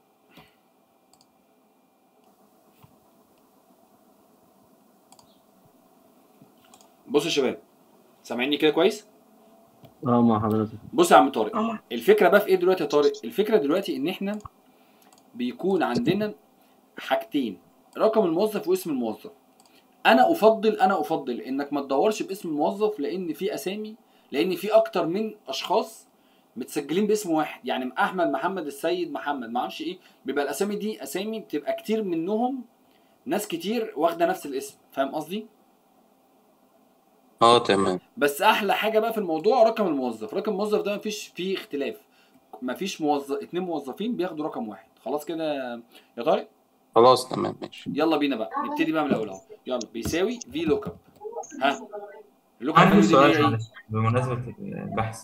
بصوا يا شباب سامعيني كده كويس
اه مع حضرتك
بص يا عم طارق
اه مع-
الفكره بقى في ايه دلوقتي يا طارق الفكره دلوقتي ان احنا بيكون عندنا حاجتين رقم الموظف واسم الموظف انا افضل انا افضل انك ما تدورش باسم الموظف لان في اسامي لان في اكتر من اشخاص متسجلين باسم واحد يعني احمد محمد السيد محمد ما اعرفش ايه بيبقى الاسامي دي اسامي بتبقى كتير منهم ناس كتير واخده نفس الاسم فاهم قصدي
اه تمام
بس احلى حاجه بقى في الموضوع رقم الموظف رقم الموظف ده مفيش فيه اختلاف مفيش موظف اتنين موظفين بياخدوا رقم واحد خلاص كده يا طارق
خلاص تمام ماشي
يلا بينا بقى نبتدي بقى من الاول اهو يلا بيساوي في لوك اب ها اللوك اب
عندي
دي اللي هي
سؤال
ايه
معلش بمناسبة البحث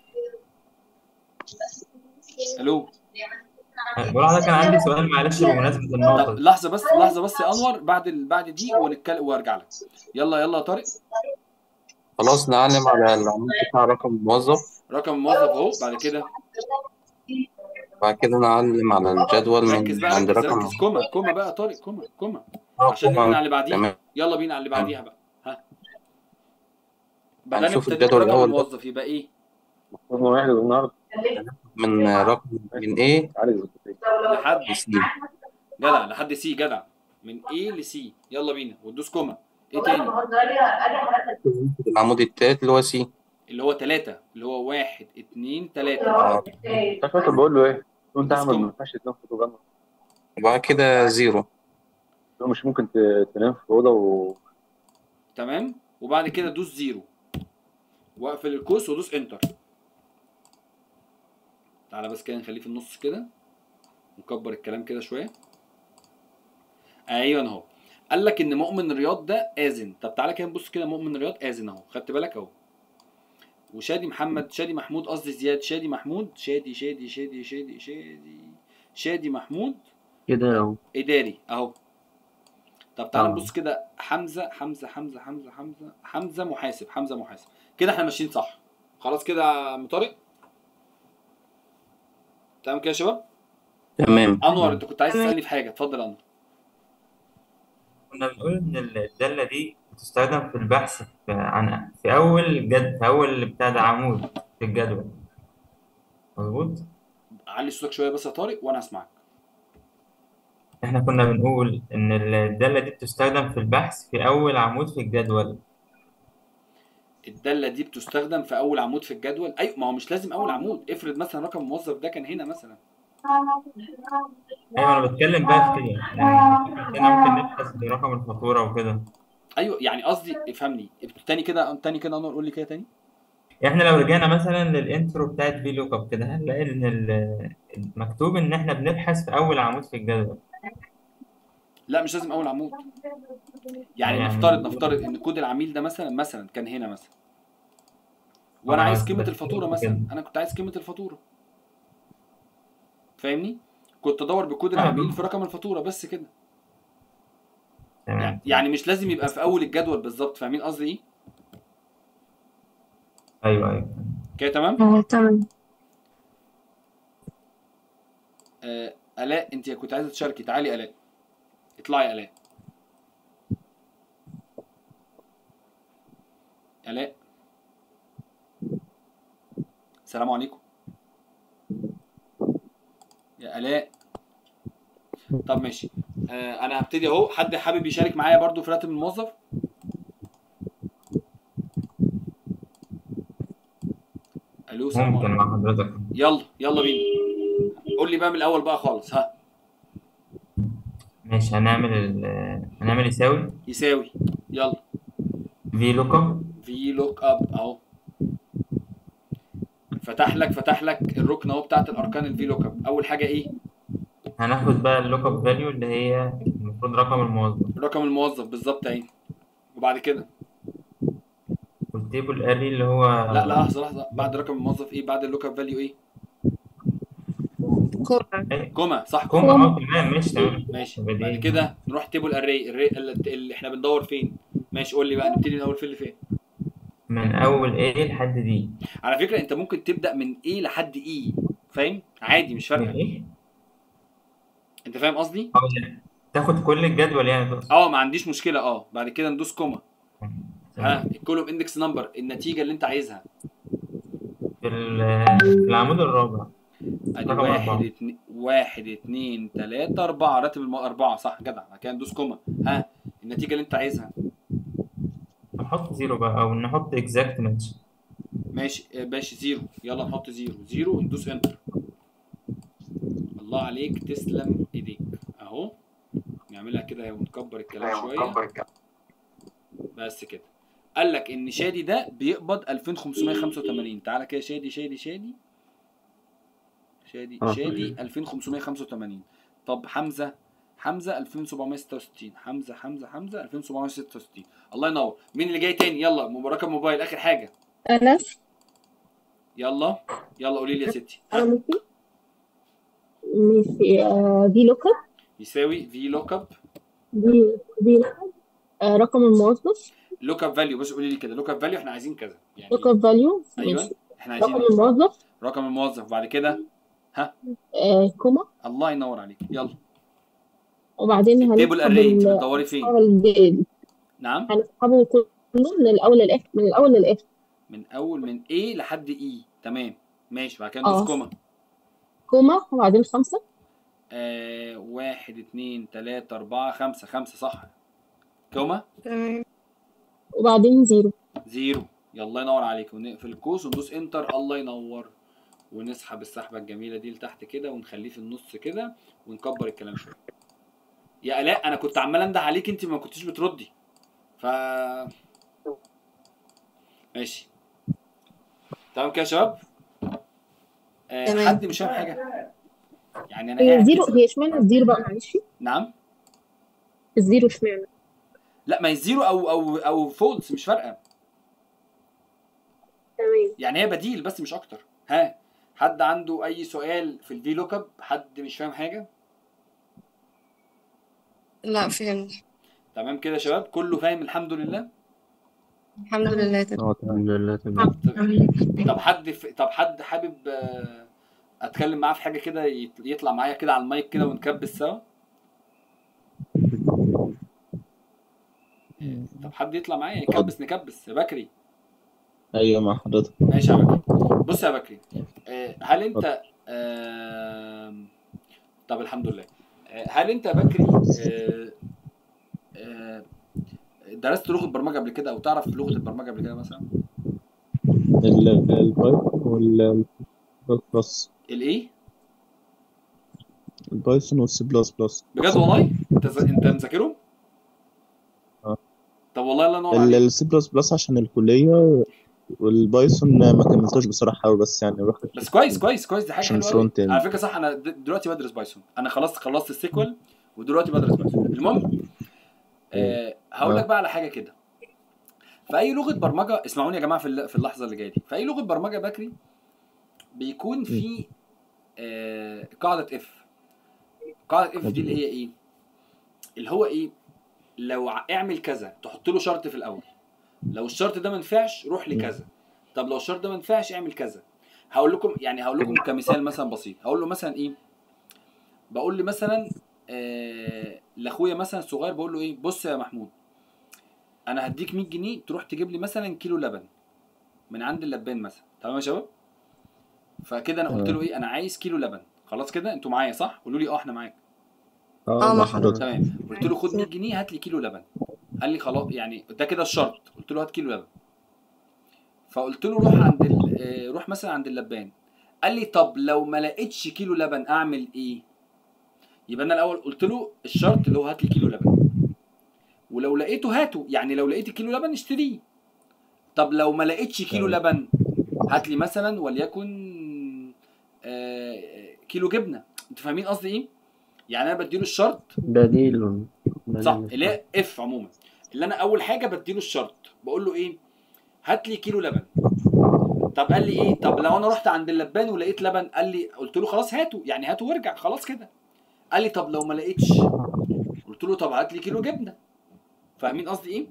الو
بقول لحضرتك كان عندي سؤال معلش بمناسبة النقطة
طب
دي
لحظه بس لحظه بس يا انور بعد ال... بعد دي ونتكلم وارجع لك يلا يلا يا طارق
خلاص نعلم على العمود بتاع رقم الموظف
رقم الموظف اهو بعد كده
بعد كده نعلم على الجدول
ركز
من
بقى
عند
ركز
رقم
ركز كوما كوما بقى يا طارق كوما كوما
آه،
عشان نبقى
طبعاً.
على اللي بعديها
تمام
يلا بينا على اللي بعديها بقى ها بدل
هنشوف
ابتديت
الجدول
رقم
الأول ده.
الموظف يبقى ايه
رقم واحد النهارده
من رقم من ايه
عارف ازاي
لحد
لسي
جدع لحد سي جدع من ايه لسي يلا بينا وتدوس كوما ايه تاني
العمود التالت اللي هو سي
اللي هو تلاتة اللي هو واحد اتنين تلاتة
آه.
مش فاكر بقول له ايه انت
بس
احمد
كم؟
ما ينفعش تنام في جنة
وبعد كده زيرو
مش ممكن ت- تنام في اوضه و
تمام وبعد كده دوس زيرو واقفل القوس ودوس انتر تعالى بس كده نخليه في النص كده نكبر الكلام كده شويه ايوه اهو قال لك ان مؤمن رياض ده اذن طب تعالى كده نبص كده مؤمن رياض اذن اهو خدت بالك اهو وشادي محمد شادي محمود قصدي زياد شادي محمود شادي شادي شادي شادي شادي شادي محمود
كده اهو
اداري اهو طب تعالى
آه.
نبص كده حمزه حمزه حمزه حمزه حمزه حمزه محاسب حمزه محاسب كده احنا ماشيين صح خلاص كده يا عم طارق تمام كده يا شباب
تمام
انور انت كنت عايز تسالني في حاجه اتفضل يا انور
كنا بنقول إن الدالة دي بتستخدم في البحث في عن في أول جد في أول بتاع ده عمود في الجدول مظبوط؟
علي صوتك شويه بس يا طارق وانا اسمعك
إحنا كنا بنقول إن الدالة دي بتستخدم في البحث في أول عمود في الجدول
الداله دي بتستخدم في اول عمود في الجدول ايوه ما هو مش لازم اول عمود افرض مثلا رقم الموظف ده كان هنا مثلا
ايوه انا بتكلم بقى في كده يعني عندنا ممكن نبحث برقم الفاتوره وكده
ايوه يعني قصدي افهمني تاني كده تاني كده نور قول لي كده تاني
احنا لو رجعنا مثلا للانترو بتاعت في لوك اب كده هنلاقي ان ال- مكتوب ان احنا بنبحث في اول عمود في الجدول
لا مش لازم اول عمود يعني
يعني-
نفترض نفترض ان كود العميل ده مثلا مثلا كان هنا مثلا وانا
آه،
عايز قيمه
بس
الفاتوره
كده.
مثلا انا كنت عايز قيمه الفاتوره فاهمني كنت ادور بكود
آه.
العميل في رقم الفاتوره بس كده
تمام
يعني, يعني مش لازم يبقى في اول الجدول بالظبط فاهمين قصدي ايه
ايوه ايوه
كده تمام
اه تمام
آه الاء انت كنت عايزه تشاركي تعالي الاء اطلعي الاء الاء السلام عليكم يا الاء طب ماشي آه انا هبتدي اهو حد حابب يشارك معايا برضو في راتب الموظف الو السلام
ممكن
عليكم
مع حضرتك
يلا يلا بينا قول لي بقى من الاول بقى خالص ها
ماشي هنعمل ال هنعمل يساوي
يساوي يلا
في لوك اب
في لوك اب اهو فتح لك فتح لك الركن اهو بتاعت الاركان الفي لوك اب اول حاجه ايه
هناخد بقى اللوك اب فاليو اللي هي المفروض رقم الموظف
رقم الموظف بالظبط اهي وبعد كده
والتيبل اري اللي هو
لا لا لحظه لحظه بعد رقم الموظف ايه بعد اللوك اب فاليو ايه كوما صح
كوما اه تمام ماشي تمام
ماشي
يبقى
بعد
دي
كده نروح تيبل اري الري اللي احنا بندور فين ماشي قول لي بقى نبتدي من اول فين لفين
من اول ايه لحد دي
على فكره انت ممكن تبدا من ايه لحد ايه فاهم عادي مش فارقه
ايه
انت فاهم قصدي
اه يعني تاخد كل الجدول يعني تقصد
اه ما عنديش مشكله اه بعد كده ندوس كوما ها
تمام.
الكولوم اندكس نمبر النتيجه اللي انت عايزها
في ال- في العمود الرابع
ادي
رقم
واحد
أربعة.
اتنين واحد اتنين تلاته اربعه راتب الم... اربعه صح جدع بعد كده ندوس كوما ها النتيجه اللي انت عايزها
نحط زيرو بقى او نحط اكزاكت ماتش
ماشي آه، ماشي زيرو يلا نحط زيرو زيرو ندوس انتر الله عليك تسلم ايديك اهو نعملها كده ونكبر الكلام شويه بس كده قال لك ان شادي ده بيقبض 2585 تعالى كده شادي شادي شادي شادي
آه.
شادي 2585 طب حمزه حمزه 2766 حمزه حمزه حمزه 2766 الله ينور مين اللي جاي تاني يلا م- رقم موبايل اخر حاجه
انا
يلا يلا قولي لي يا ستي
انا ممكن ماشي آه، دي لوك اب
يساوي في لوك اب
دي دي لوك اب آه، رقم الموظف
لوك اب فاليو بس قولي لي كده لوك اب فاليو احنا عايزين كذا يعني
لوك اب فاليو
ايوه
ماشي
احنا
رقم
عايزين
الموظف
رقم الموظف بعد كده
آه، كوما
الله ينور عليك يلا
وبعدين
التيبل
هنسحب
اري انت
ال-
بتدوري فين
ال-
نعم
هنسحبه كله من الاول للاخر من الاول للاخر
من اول من A لحد E تمام ماشي بعد كده ندوس
اه
كوما
كوما وبعدين خمسة
آه واحد اتنين تلاتة أربعة خمسة خمسة صح كوما
تمام
وبعدين زيرو
زيرو يلا ينور عليك ونقفل القوس وندوس انتر الله ينور ونسحب السحبة الجميلة دي لتحت كده ونخليه في النص كده ونكبر الكلام شوية يا آلاء أنا كنت عمال أنده عليك أنت ما كنتيش بتردي ف ماشي تمام كده يا شباب آه
تمام.
حد مش فاهم حاجة يعني أنا
هي
قاعد
زيرو
كده
هي اشمعنى الزيرو بقى معلش
نعم
الزيرو اشمعنى
لا ما هي زيرو او او او فولس مش فارقه
تمام
يعني هي بديل بس مش اكتر ها حد عنده اي سؤال في الفي لوك اب حد مش فاهم حاجه
لا فهمت
تمام كده يا شباب كله فاهم الحمد لله
الحمد لله تمام
اه الحمد لله تمام
طب حد في... طب حد حابب آه، اتكلم معاه في حاجه كده يت- يطلع معايا كده على المايك كده ونكبس سوا طب حد يطلع معايا يكبس نكبس يا بكري
ايوه مع حضرتك
ماشي يا بكري بص يا بكري آه، هل انت آم، طب الحمد لله آه، هل انت يا بكري آه، آه، درست لغه برمجه قبل كده او تعرف لغه البرمجه قبل كده مثلا
ال- البايثون والبلس
الايه
البايثون والسي بلس بلس
بجد والله انت ز... انت مذاكرهم
اه
طب والله الله ينور عليك
السي بلس بلس عشان الكلية والبايثون ما كملتوش بصراحة أوي بس يعني رحت
بس كويس كويس كويس دي حاجه
عشان
حلوه قوي
فرونت
على
اند
فكره صح انا د- دلوقتي بدرس بايثون انا خلاص خلصت السيكوال ودلوقتي بدرس بايثون المهم آه هقول لك
اه
بقى على حاجه كده في اي لغه برمجه اسمعوني يا جماعه في الل- في اللحظه اللي جايه دي في اي لغه برمجه بكري بيكون
م.
في آه قاعده اف قاعده اف دي اللي هي ايه اللي هو ايه لو ع- اعمل كذا تحط له شرط في الاول لو الشرط ده ما نفعش روح
م.
لكذا طب لو الشرط ده ما نفعش اعمل كذا هقول لكم يعني هقول لكم كمثال مثلا بسيط هقول له مثلا ايه بقول لي مثلا آه لاخويا مثلا الصغير بقول له ايه بص يا محمود انا هديك 100 جنيه تروح تجيب لي مثلا كيلو لبن من عند اللبان مثلا تمام يا شباب فكده انا قلت له
اه
ايه انا عايز كيلو لبن خلاص كده انتوا معايا صح قولوا لي اه احنا معاك
اه
اه
مع
مع
حضرتك
تمام قلت له خد 100 جنيه هات لي كيلو لبن قال لي خلاص يعني ده كده الشرط قلت له هات كيلو لبن فقلت له روح عند ال... آه، روح مثلا عند اللبان قال لي طب لو ما لقيتش كيلو لبن اعمل ايه يبقى انا الاول قلت له الشرط اللي هو هات لي كيلو لبن ولو لقيته هاته يعني لو لقيت كيلو لبن اشتريه طب لو ما لقيتش كيلو
تمام
لبن هات لي مثلا وليكن آه، كيلو جبنه انتوا فاهمين قصدي ايه يعني انا بديله الشرط
بديل
صح
بديل
اللي
الشرط
هي اف عموما اللي انا اول حاجه بديله الشرط بقول له ايه هات لي كيلو لبن طب قال لي ايه طب لو انا رحت عند اللبان ولقيت لبن قال لي قلت له خلاص هاته يعني هاته وارجع خلاص كده قال لي طب لو ما لقيتش قلت له طب هات لي كيلو جبنه فاهمين قصدي ايه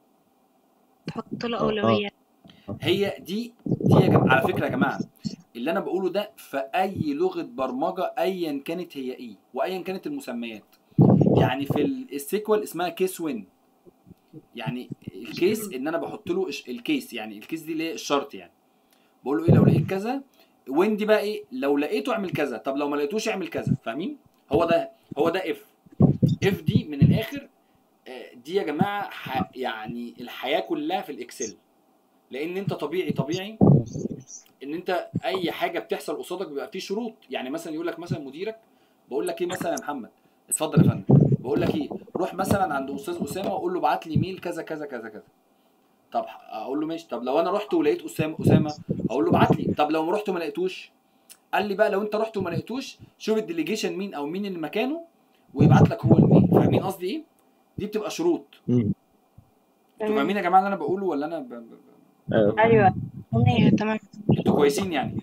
تحط له
اه اه
أولويات
هي دي دي يا جماعه على فكره يا جماعه اللي انا بقوله ده في اي لغه برمجه ايا كانت هي ايه وايا كانت المسميات يعني في ال- السيكوال اسمها كيس وين يعني الكيس ان انا بحط له إش- الكيس يعني الكيس دي اللي هي الشرط يعني بقول له ايه لو لقيت كذا وين دي بقى ايه لو لقيته اعمل كذا طب لو ما لقيتوش اعمل كذا فاهمين هو ده هو ده اف اف دي من الاخر آه، دي يا جماعه ح- يعني الحياه كلها في الاكسل لان انت طبيعي طبيعي ان انت اي حاجه بتحصل قصادك بيبقى فيه شروط يعني مثلا يقول لك مثلا مديرك بقول لك ايه مثلا يا محمد اتفضل يا فندم بقول لك ايه روح مثلا عند استاذ اسامه وقول له ابعت لي ميل كذا كذا كذا كذا طب اقول له ماشي طب لو انا رحت ولقيت اسامه اسامه اقول له ابعت لي طب لو رحت وما لقيتوش قال لي بقى لو انت رحت وما لقيتوش شوف الديليجيشن مين او مين اللي مكانه ويبعت لك هو الميل فاهمين قصدي ايه دي بتبقى شروط
مم.
انتوا
تمام
فاهمين يا جماعه اللي انا بقوله ولا انا ب... ب... ب...
ايوه
أيوه تمام تمام
انتوا كويسين يعني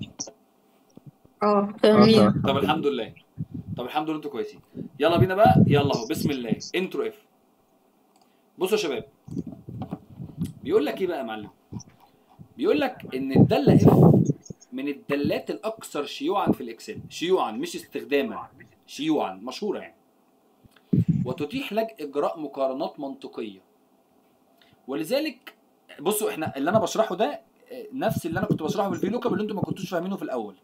اه
اه
فاهمين
تمام
طب الحمد لله طب الحمد لله انتوا كويسين يلا بينا بقى يلا اهو بسم الله انترو اف بصوا يا شباب بيقول لك ايه بقى يا معلم بيقول لك ان الداله اف من الدالات الاكثر شيوعا في الاكسل شيوعا مش استخداما شيوعا مشهوره يعني وتتيح لك اجراء مقارنات منطقيه ولذلك بصوا احنا اللي انا بشرحه ده آه، نفس اللي انا كنت بشرحه بالفي لوك اب اللي انتم ما كنتوش فاهمينه في الاول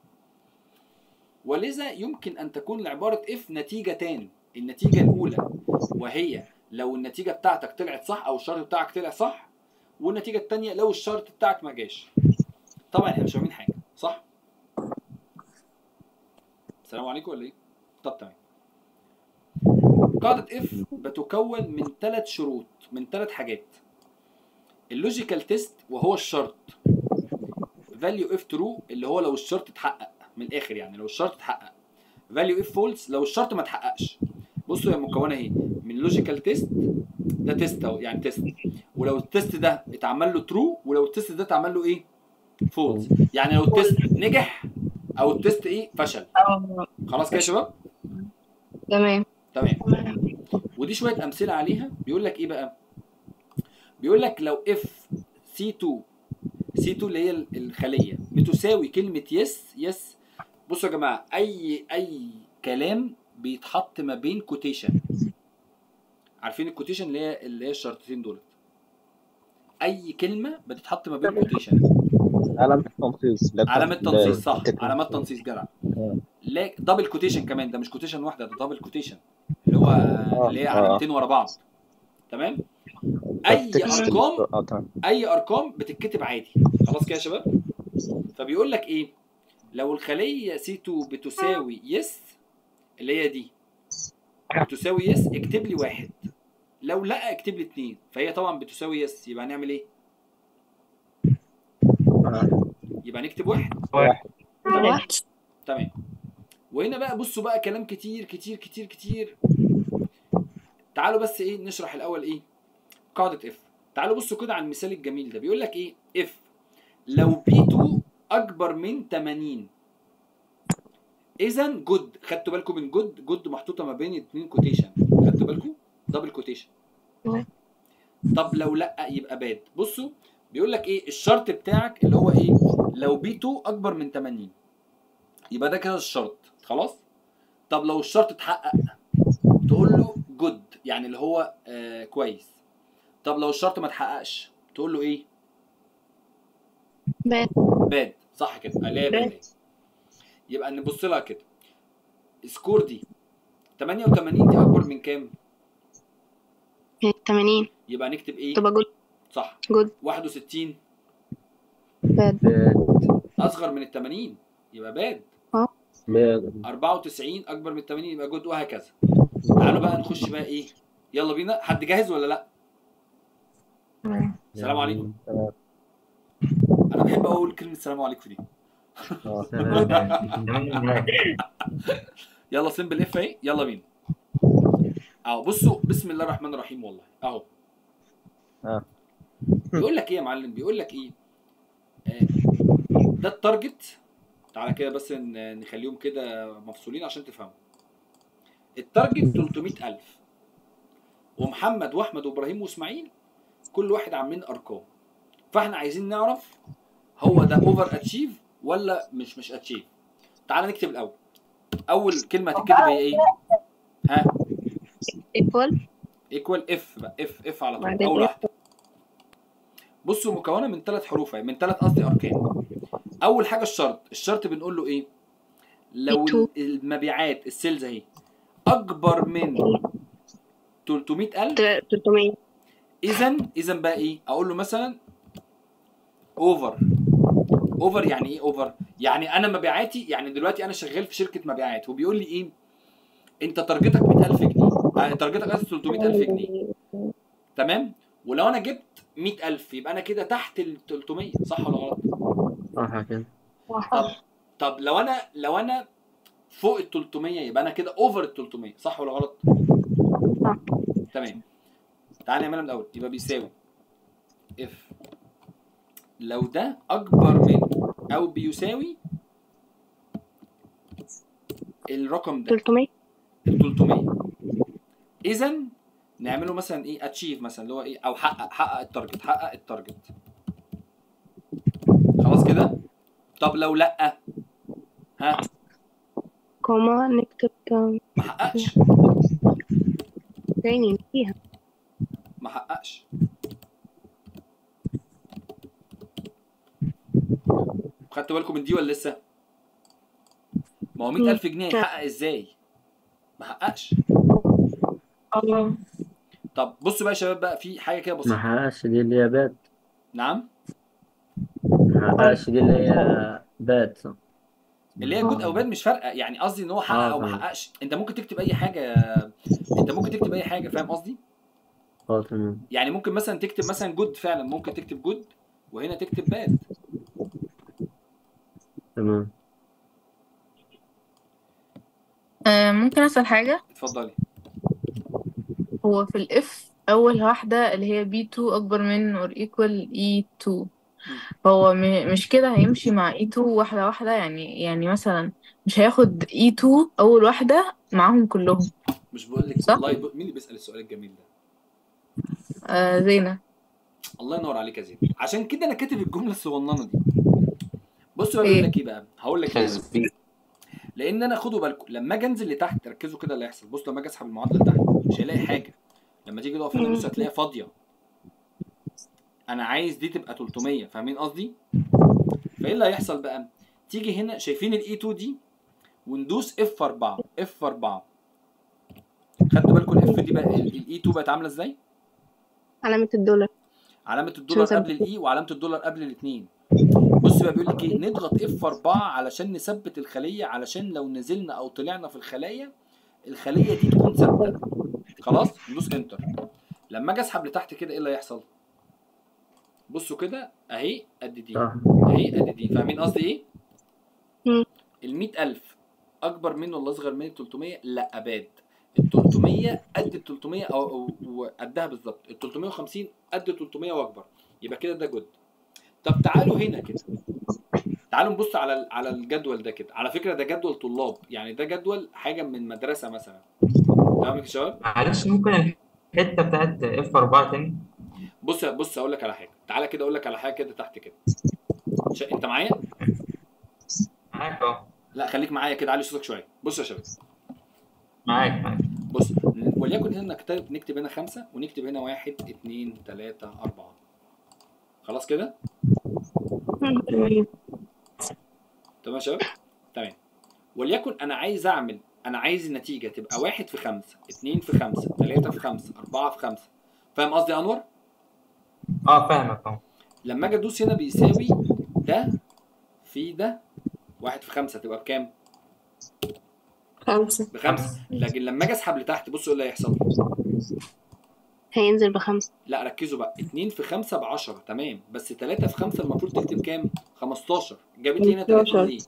ولذا يمكن ان تكون لعباره اف نتيجتان النتيجه الاولى وهي لو النتيجه بتاعتك طلعت صح او الشرط بتاعك طلع صح والنتيجه الثانيه لو الشرط بتاعك ما جاش طبعا احنا مش فاهمين حاجه صح السلام عليكم ولا ايه طب تمام قاعده اف بتكون من ثلاث شروط من ثلاث حاجات اللوجيكال تيست وهو الشرط فاليو اف ترو اللي هو لو الشرط اتحقق من الاخر يعني لو الشرط اتحقق فاليو اف فولس لو الشرط ما اتحققش بصوا هي مكونه اهي من لوجيكال تيست ده تيست اهو يعني تيست ولو التيست ده اتعمل له ترو ولو التيست ده اتعمل له ايه فولس يعني لو التيست نجح او التيست ايه فشل
اه
خلاص كده يا شباب
تمام
تمام
تمام
ودي شويه امثله عليها بيقول لك ايه بقى بيقول لك لو اف سي 2 سي 2 اللي هي الخليه بتساوي كلمه يس يس بصوا يا جماعه اي اي كلام بيتحط ما بين كوتيشن عارفين الكوتيشن اللي هي اللي هي الشرطتين دول اي كلمه بتتحط ما بين كوتيشن
علامة تنصيص لا
علامه
لا-
تنصيص صح
تكتب.
علامات تنصيص جدع
آه.
لا دبل كوتيشن كمان ده مش كوتيشن واحده ده دبل كوتيشن اللي هو اللي هي
آه.
علامتين ورا بعض تمام اي
تكست-
ارقام
اه تمام
اي ارقام بتتكتب عادي خلاص كده يا شباب فبيقول لك ايه لو الخليه سي 2 بتساوي يس اللي هي دي بتساوي يس اكتب لي واحد لو لا اكتب لي اتنين فهي طبعا بتساوي يس يبقى هنعمل ايه؟ يبقى نكتب واحد
واحد
واحد
تمام وهنا بقى بصوا بقى كلام كتير كتير كتير كتير تعالوا بس ايه نشرح الاول ايه قاعده اف تعالوا بصوا كده على المثال الجميل ده بيقول لك ايه اف لو بي 2 اكبر من 80 اذا جود خدتوا بالكم من جود جود محطوطه ما بين اتنين كوتيشن خدتوا بالكم دبل كوتيشن
تمام.
طب لو لا يبقى باد بصوا بيقول لك ايه الشرط بتاعك اللي هو ايه لو بي 2 اكبر من 80 يبقى ده كده الشرط خلاص طب لو الشرط اتحقق تقول له جود يعني اللي هو آه كويس طب لو الشرط ما اتحققش تقول له ايه
باد
باد صح كده اللي هي باد يبقى نبص لها كده سكور دي 88 دي اكبر من كام
80
يبقى نكتب ايه
تبقى جود
صح
جود
61
باد
اصغر من ال 80 يبقى باد
باد
94 اكبر من 80 يبقى جود وهكذا تعالوا بقى نخش بقى ايه يلا بينا حد جاهز ولا لا السلام عليكم
تمام
انا بحب اقول كلمه السلام عليكم دي يلا سمبل اف اهي يلا بينا اهو بصوا بسم الله الرحمن الرحيم والله اهو
اه
بيقول لك ايه يا معلم بيقول لك ايه آه، ده التارجت تعالى كده بس ن- نخليهم كده مفصولين عشان تفهموا التارجت 300000 ومحمد واحمد وابراهيم واسماعيل كل واحد عاملين ارقام فاحنا عايزين نعرف هو ده اوفر اتشيف ولا مش مش اتشيف تعالى نكتب الاول اول كلمه هتتكتب هي ايه ها
ايكوال
ايكوال اف بقى اف اف على طول
بعدين
اول
F.
واحده بصوا مكونه من ثلاث حروف اهي من ثلاث قصدي ارقام اول حاجه الشرط الشرط بنقول له ايه لو
B2.
ال- المبيعات السيلز اهي اكبر من 300000
300
اذا اذا بقى ايه اقول له مثلا اوفر اوفر يعني ايه اوفر يعني انا مبيعاتي يعني دلوقتي انا شغال في شركه مبيعات وبيقول لي ايه انت تارجتك 100000 جنيه آه، تارجتك قصدي 300000 جنيه تمام ولو انا جبت 100000 يبقى انا كده تحت ال 300 صح ولا غلط
صح كده
طب طب لو انا لو انا فوق ال 300 يبقى انا كده اوفر ال 300 صح ولا غلط
صح.
تمام تعالى نعملها من الاول يبقى بيساوي اف لو ده اكبر من او بيساوي الرقم ده
300
ال 300 اذا نعمله مثلا ايه اتشيف مثلا اللي هو ايه او حقق حقق التارجت حقق التارجت خلاص كده طب لو لا ها
كوما نكتب كام
ما حققش
تاني فيها
ما حققش خدتوا بالكم من دي ولا لسه؟ ما هو 100000 جنيه هيحقق ازاي؟ ما حققش
اه
طب بصوا بقى يا شباب بقى في حاجه كده
ما
بسيطه
حققش دي اللي هي باد
نعم
ما حققش دي اللي هي باد صح
اللي هي جود او باد مش فارقه يعني قصدي ان هو حقق
آه،
او ما
فاهم.
حققش انت ممكن تكتب اي حاجه انت ممكن تكتب اي حاجه فاهم قصدي؟
اه تمام
يعني ممكن مثلا تكتب مثلا جود فعلا ممكن تكتب جود وهنا تكتب باد
تمام
آه ممكن اسال حاجه
اتفضلي
هو في الاف اول واحده اللي هي B2 اكبر من or equal E2 هو م- مش كده هيمشي مع E2 واحده واحده يعني يعني مثلا مش هياخد E2 اول واحده معاهم كلهم
مش بقول لك
صح؟
والله ب... مين اللي بيسال السؤال الجميل ده؟
آه زينه
الله ينور عليك يا زين عشان كده انا كاتب الجمله الصغننه دي بصوا بقى
إيه؟
بقول لك ايه بقى هقول لك ايه بقى.
تسبيح
لان انا خدوا بالكم لما اجي انزل لتحت ركزوا كده اللي هيحصل بصوا لما اجي اسحب المعادله لتحت مش هلاقي حاجه لما تيجي تقف هنا بص هتلاقيها فاضيه انا عايز دي تبقى 300 فاهمين قصدي فايه اللي هيحصل بقى تيجي هنا شايفين الاي 2 دي وندوس اف 4 اف 4 خدتوا بالكم الاف دي بقى الاي 2 بقت عامله ازاي
علامة الدولار
علامه الدولار
عشان
قبل الاي وعلامه الدولار قبل الاثنين بص بقى بيقول لك ايه نضغط اف 4 علشان نثبت الخليه علشان لو نزلنا او طلعنا في الخلايا الخليه دي تكون ثابته خلاص ندوس انتر لما اجي اسحب لتحت كده ايه اللي هيحصل بصوا كده اهي قد دي
صح
اهي قد دي فاهمين قصدي ايه
مم.
ال 100000 اكبر منه ولا اصغر من ال 300 لا اباد ال 300 قد ال 300 او أو- وقدها بالظبط ال 350 قد ال 300 واكبر يبقى كده ده جود طب تعالوا هنا كده تعالوا نبص على ال- على الجدول ده كده على فكره ده جدول طلاب يعني ده جدول حاجه من مدرسه مثلا تمام يا شباب
معلش ممكن الحتة بتاعت اف 4 تاني
بص بص اقول لك على حاجه تعالى كده اقول لك على حاجه كده تحت كده ش... انت معايا
معاك اهو
لا خليك معايا كده علي صوتك شويه بص يا شباب
معاك معاك
بص وليكن هنا نكتب نكتب هنا خمسة ونكتب هنا واحد اتنين تلاتة أربعة خلاص كده
تمام
تمام يا شباب تمام وليكن أنا عايز أعمل أنا عايز النتيجة تبقى واحد في خمسة اتنين في خمسة تلاتة في خمسة أربعة في خمسة فاهم قصدي يا أنور؟
اه فاهمك اهو
لما أجي أدوس هنا بيساوي ده في ده واحد في خمسة تبقى بكام؟
خمسة
بخمسة لكن لما أجي أسحب لتحت بصوا إيه اللي هيحصل
هينزل بخمسة
لا ركزوا بقى 2 في 5 ب 10 تمام بس 3 في 5 المفروض تكتب كام 15 جابت لي هنا 30
15.
ليه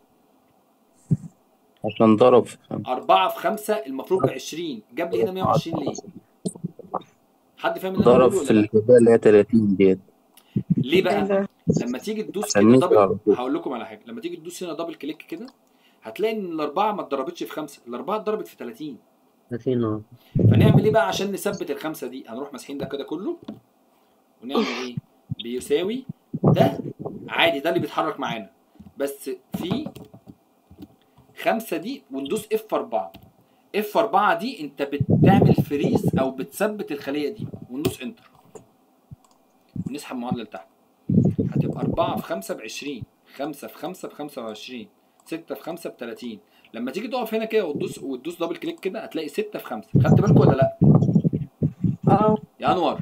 عشان ضرب في خمسة.
4 في 5 المفروض ب 20 جاب لي هنا 120 ليه حد فاهم اللي انا
ضرب
بقوله
في
ولا لا
الحساب اللي هي 30 ديت
ليه بقى لما تيجي تدوس
عشان
كده
نقرا على
دبل
طول.
هقول لكم على حاجه لما تيجي تدوس هنا دبل كليك كده هتلاقي ان الاربعه ما اتضربتش في خمسه الاربعه اتضربت في 30
30 اه
فنعمل ايه بقى عشان نثبت الخمسه دي هنروح ماسحين ده كده كله ونعمل ايه بيساوي ده عادي ده اللي بيتحرك معانا بس في خمسة دي وندوس اف 4 اف 4 دي انت بتعمل فريز او بتثبت الخليه دي وندوس انتر ونسحب معادله لتحت هتبقى 4 في 5 ب 20 5 في 5 ب 25 6 في 5 ب 30 لما تيجي تقف هنا كده وتدوس وتدوس دبل كليك كده هتلاقي 6 في 5 خدت بالك ولا لا؟
اه
يا انور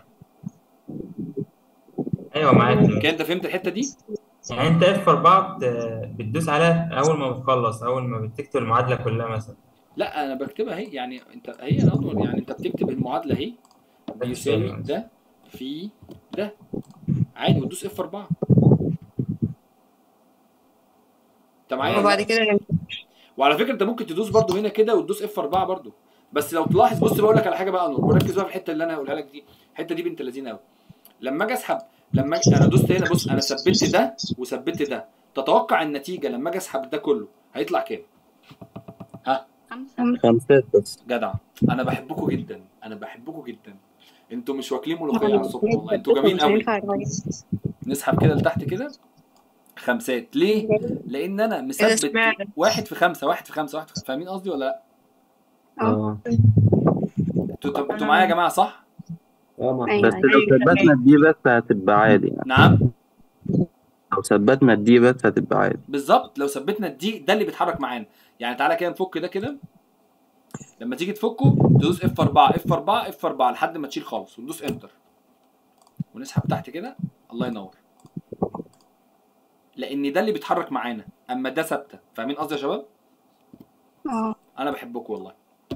ايوه معاك
كده انت فهمت الحته دي؟
يعني انت اف 4 بتدوس عليها اول ما بتخلص اول ما بتكتب المعادله كلها مثلا
لا انا بكتبها اهي يعني انت هي يا انور يعني انت بتكتب المعادله اهي بيساوي ده في ده عادي وتدوس اف 4 انت معايا ولا
وبعد
لا؟
كده يعني
وعلى فكره انت ممكن تدوس برضو هنا كده وتدوس اف 4 برضو بس لو تلاحظ بص بقول لك على حاجه بقى يا انور وركز بقى في الحته اللي انا هقولها لك دي الحته دي بنت لذينه قوي لما اجي اسحب لما أجي انا دوست هنا بص انا ثبت ده وثبت ده تتوقع النتيجه لما اجي اسحب ده كله هيطلع كام؟ ها
خمسات بس
جدع انا بحبكم جدا انا بحبكم جدا انتوا مش واكلين ملوخيه على الصبح والله انتوا جميل
مش
قوي
هينفع يتغير
نسحب كده لتحت كده خمسات ليه؟ لان انا مثبت
اشمعنى؟
واحد في خمسه واحد في خمسه واحد في خمسه فاهمين قصدي ولا لا؟
اه
انتوا طب انتوا معايا يا جماعه صح؟
اه ما
أيوة
بس لو ثبتنا الدي بس هتبقى عادي يعني
نعم
لو ثبتنا الدي بس هتبقى عادي
بالظبط لو ثبتنا الدي ده اللي بيتحرك معانا يعني تعالى كده نفك ده كده لما تيجي تفكه تدوس اف 4 اف 4 اف 4 لحد ما تشيل خالص وندوس انتر ونسحب تحت كده الله ينور لان ده اللي بيتحرك معانا اما ده ثابته فاهمين قصدي يا شباب
اه
انا بحبكم والله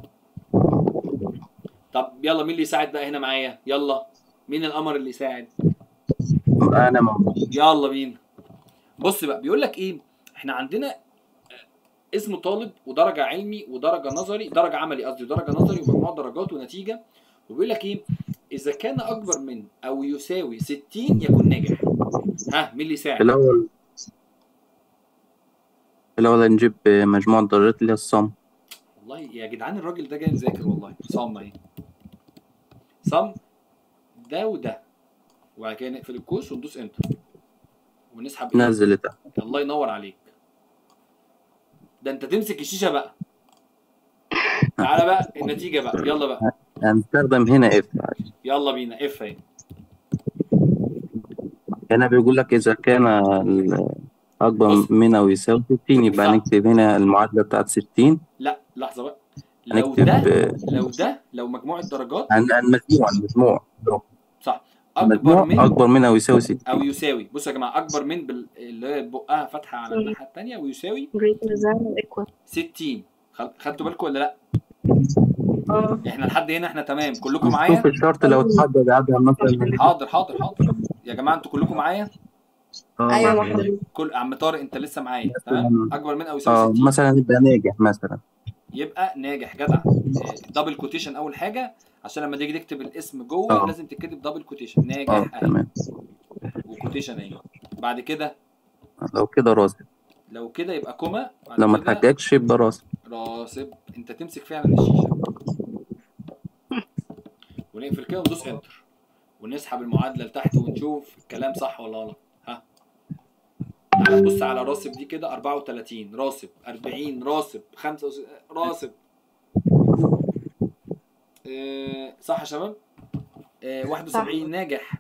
طب يلا مين اللي يساعد بقى هنا معايا يلا مين القمر اللي يساعد
انا موجود
يلا بينا بص بقى بيقول لك ايه احنا عندنا آه، اسم طالب ودرجه علمي ودرجه نظري درجه عملي قصدي ودرجه نظري ومجموع درجات ونتيجه وبيقول لك ايه اذا كان اكبر من او يساوي 60 يكون ناجح ها مين اللي يساعد
الأول الأول نجيب مجموع الدرجات اللي هي الصم
والله يا جدعان الراجل ده جاي مذاكر والله صم اهي صم ده وده وبعد كده نقفل الكوس وندوس انتر ونسحب ايه
نزل لتحت
الله ينور عليك ده انت تمسك الشيشه بقى تعالى بقى النتيجه بقى يلا بقى
هنستخدم هنا اف عادي
يلا بينا اف اهي
هنا بيقول لك إذا كان ال- أكبر من أو يساوي 60 يبقى
صح.
نكتب هنا المعادلة بتاعت 60
لا لحظه بقى لو
هنكتب
ده
آه،
لو ده لو مجموع الدرجات
عن المجموع المجموع
صح اكبر
المجموع
من
أكبر من أو يساوي 60
او يساوي بصوا يا جماعه اكبر من بال... اللي هي بقها فاتحه على الناحيه الثانيه ويساوي
greater than or equal
60 خل- خدتوا بالكم ولا لا
اه
احنا لحد هنا احنا تمام كلكم معايا
نشوف الشرط لو اتحدد عدد مثلا
حاضر حاضر حاضر يا جماعه انتوا كلكم معايا
اه
ايوه
معاك.
محمود
كل عم طارق انت لسه معايا تمام اكبر من او يساوي
اه
60
مثلا يبقى ناجح مثلا
يبقى ناجح جدع دبل كوتيشن اول حاجه عشان لما تيجي تكتب الاسم جوه
اه.
لازم تكتب دبل كوتيشن
اه
ناجح اهي
تمام
وكوتيشن اهي بعد كده
لو كده راسب
لو كده يبقى كوما بعد
لو ما
كده
اتحججش يبقى راسب
راسب انت تمسك فعلا الشيشه ونقفل كده وندوس انتر ونسحب المعادله لتحت ونشوف الكلام صح ولا غلط ها تعالى نبص على راسب دي كده 34 راسب 40 راسب 5 راسب آه صح يا شباب آه 71 ناجح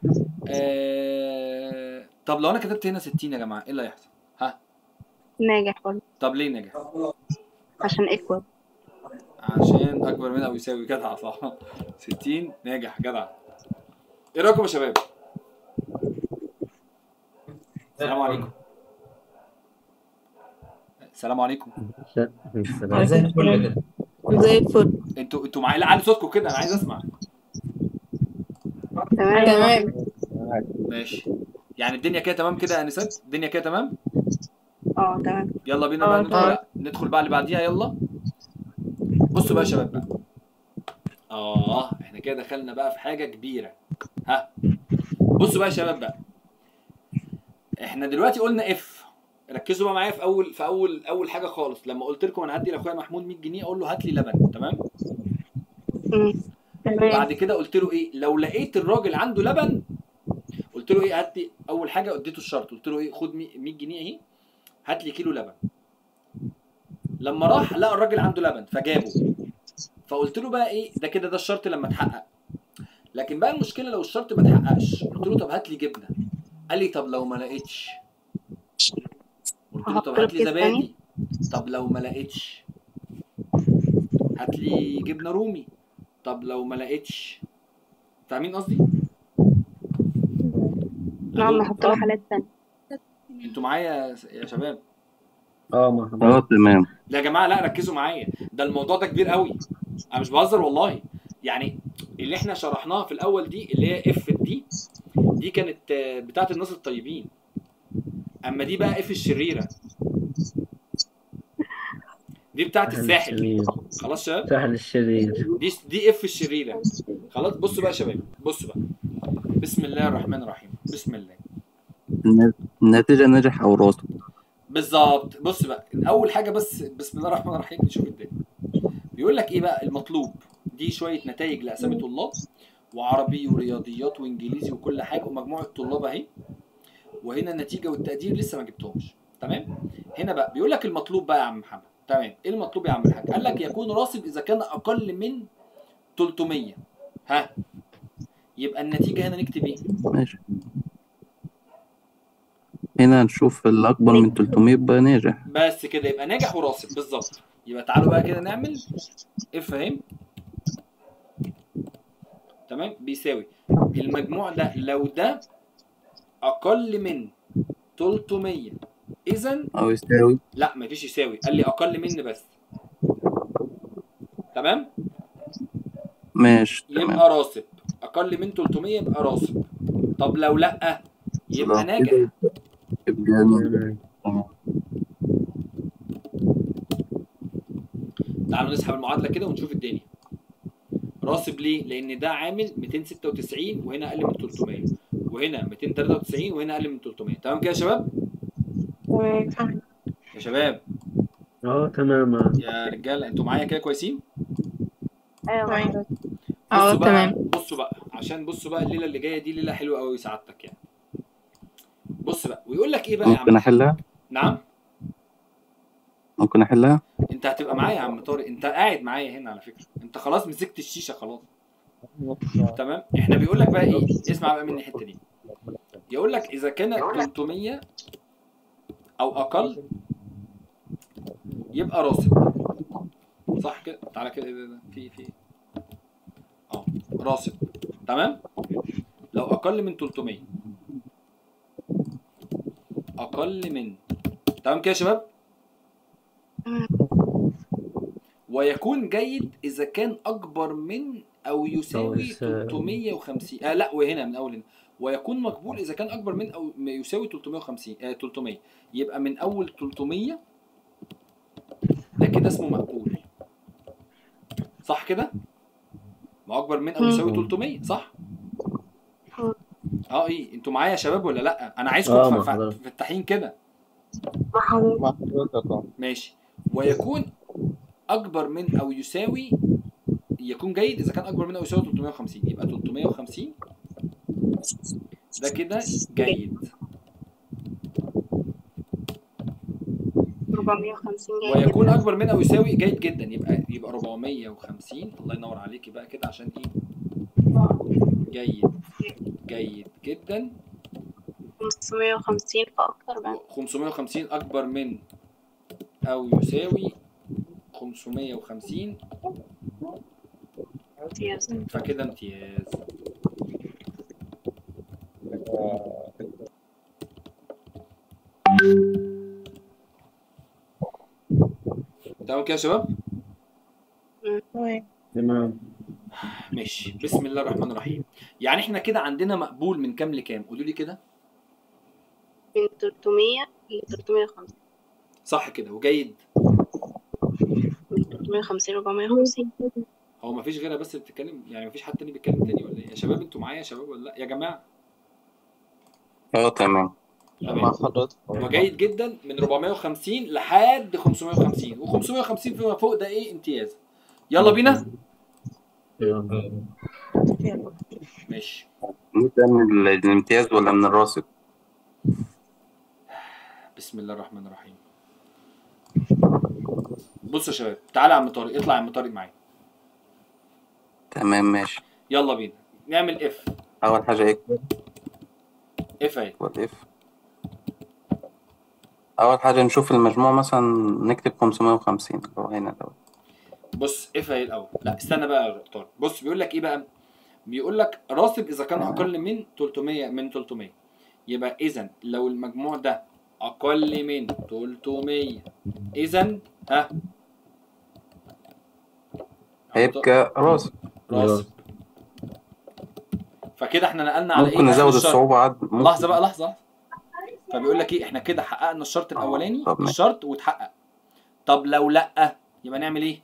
آه طب لو انا كتبت هنا 60 يا جماعه ايه اللي هيحصل ها
ناجح برضه
طب ليه ناجح
عشان ايكوال
عشان اكبر من او يساوي جدع صح 60 ناجح جدع ايه رايكم يا شباب السلام عليكم السلام عليكم
السلام.
زي الفل كده
زي الفل
انتوا انتوا معايا لا علي صوتكم كده انا عايز اسمع
تمام
تمام
ماشي يعني الدنيا كده تمام كده يا انسات الدنيا كده تمام
اه تمام
يلا بينا
اه
بقى ندخل
تمام.
ندخل بقى اللي بعديها يلا بصوا بقى يا شباب بقى اه احنا كده دخلنا بقى في حاجه كبيره ها بصوا بقى يا شباب بقى احنا دلوقتي قلنا اف ركزوا بقى معايا في اول في اول اول حاجه خالص لما قلت لكم انا هدي لاخويا محمود 100 جنيه اقول له هات لي لبن تمام
مم. تمام
بعد كده قلت له ايه لو لقيت الراجل عنده لبن قلت له ايه هات لي اول حاجه اديته الشرط قلت له ايه خد 100 جنيه اهي هات لي كيلو لبن لما راح لقى الراجل عنده لبن فجابه فقلت له بقى ايه ده كده ده الشرط لما اتحقق لكن بقى المشكله لو الشرط ما اتحققش قلت له طب هات لي جبنه قال لي طب لو ما لقيتش قلت له طب
أحط له
هات لي
كيس
زبادي
تاني؟
طب لو ما لقيتش هات لي جبنه رومي طب لو ما لقيتش فاهمين قصدي
نعم
ألو؟
نحط له حالات تانية
انتوا معايا يا شباب
اه مرحبا
اه تمام
لا يا جماعه لا ركزوا معايا ده الموضوع ده كبير قوي انا مش بهزر والله يعني اللي احنا شرحناها في الاول دي اللي هي اف دي دي كانت آه، بتاعت الناس الطيبين اما دي بقى اف الشريره دي بتاعت
سهل
الساحل
الشرير
خلاص يا شباب
سهل الشرير
دي دي اف الشريره خلاص بصوا بقى يا شباب بصوا بقى بسم الله الرحمن الرحيم بسم الله
الن- النتيجة نجح أو راسب
بالظبط بص بقى اول حاجه بس بسم الله الرحمن الرحيم نشوف الدنيا بيقول لك ايه بقى المطلوب دي شويه نتائج لاسامي طلاب وعربي ورياضيات وانجليزي وكل حاجه ومجموعه طلاب اهي وهنا النتيجه والتقدير لسه ما جبتهمش تمام هنا بقى بيقول لك المطلوب بقى يا عم محمد تمام ايه المطلوب يا عم الحاج قال لك يكون راسب اذا كان اقل من 300 ها يبقى النتيجه هنا نكتب ايه
ماشي هنا نشوف الأكبر من 300 يبقى ناجح
بس كده يبقى ناجح وراسب بالظبط يبقى تعالوا بقى كده نعمل اف اهي تمام بيساوي المجموع ده لو ده اقل من 300 اذا
أو يساوي
لا مفيش يساوي قال لي اقل من بس تمام
ماشي تمام
يبقى راسب اقل من 300 يبقى راسب طب لو لا يبقى
لو
ناجح
كده يبقى ناجح تمام.
تعالوا نسحب المعادله كده ونشوف الدنيا راسب ليه؟ لان ده عامل 296 وهنا اقل من 300 وهنا 293 وهنا اقل من 300 تمام كده يا شباب؟
تمام
يا شباب
اه تمام آه.
يا رجاله انتوا معايا كده كويسين؟
ايوه
تمام.
حضرتك.
اه
بصوا بقى
تمام
بصوا بقى عشان بصوا بقى الليله اللي جايه دي ليله حلوه قوي سعادتك يعني بص بقى ويقول لك ايه بقى يا عم
ممكن أحلها
نعم
ممكن أحلها
انت هتبقى معايا يا عم طارق انت قاعد معايا هنا على فكره انت خلاص مسكت الشيشه خلاص تمام احنا بيقول لك بقى ايه اسمع بقى مني الحته دي يقول لك اذا كان 300 او اقل يبقى راسب صح كده تعالى كده إيه ده- ده؟ في في اه راسب تمام لو اقل من 300 اقل من تمام كده يا شباب ويكون جيد اذا كان اكبر من او يساوي
يساوي.
350 آه لا وهنا من اول هنا ويكون مقبول اذا كان اكبر من او ما يساوي 350 آه 300 يبقى من اول 300 ده كده اسمه مقبول صح كده ما اكبر من او يساوي 300 صح اه ايه انتوا معايا يا شباب ولا لا انا عايزكم
اه، مع
ف- ف-
حضرتك.
مفتحين كده
مع حضرتك
مع حضرتك اه
ماشي ويكون اكبر من او يساوي يكون جيد اذا كان اكبر من او يساوي 350 يبقى 350 ده كده جيد
450 جاي
ويكون
جدا
اكبر من او يساوي جيد جدا يبقى يبقى 450 الله ينور عليكي بقى كده عشان ايه جيد جيد جدا
550 فأكتر بقى
550 اكبر من او يساوي 550
امتياز
فكده امتياز تمام كده يا شباب
تمام
ماشي بسم الله الرحمن الرحيم يعني احنا كده عندنا مقبول من كام لكام قولوا لي كده
من 300 ل 350
صح كده وجيد
من 350 ل 450
هو ما فيش غيرها بس اللي بتتكلم يعني ما فيش حد تاني بيتكلم تاني ولا ايه يا شباب انتوا معايا يا شباب ولا لا يا جماعه
اه تمام
مع
تمام
حضرتك
هو جيد جدا من 450 لحد 550 و550 فيما فوق ده ايه امتياز يلا بينا
يلا.
ماشي
نبدأ من الامتياز ولا من الراسب؟
بسم الله الرحمن الرحيم بصوا يا شباب تعالى يا عم طارق اطلع يا عم طارق معايا
تمام ماشي
يلا بينا نعمل اف
أول حاجة ايكوال
اف اهي
اف أول حاجة نشوف المجموع مثلا نكتب 550 اللي هو هنا ده
بص اف اهي الاول لا استنى بقى يا طارق بص بيقول لك ايه بقى بيقول لك راسب اذا كان اقل من 300 من 300 يبقى اذا لو المجموع ده اقل من 300 اذا ها
هيبقى راسب
راسب فكده احنا نقلنا على ايه
ممكن
آخر
نزود
الشرط.
الصعوبة عاد ممكن.
لحظه بقى لحظه فبيقول لك ايه احنا كده حققنا الشرط الاولاني
طب ماشي.
الشرط واتحقق طب لو لا يبقى نعمل ايه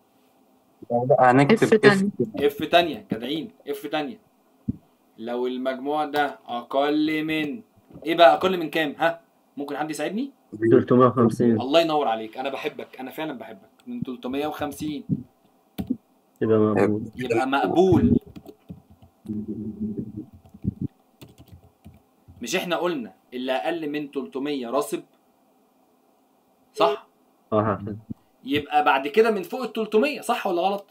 هنكتب
اف تاني
اف تانية جدعين اف تانية لو المجموع ده اقل من ايه بقى اقل من كام ها ممكن حد يساعدني
350
الله ينور عليك انا بحبك انا فعلا بحبك من 350
يبقى مقبول
يبقى مقبول مش احنا قلنا اللي اقل من 300 راسب صح
اه حافظ
يبقى بعد كده من فوق ال 300 صح ولا غلط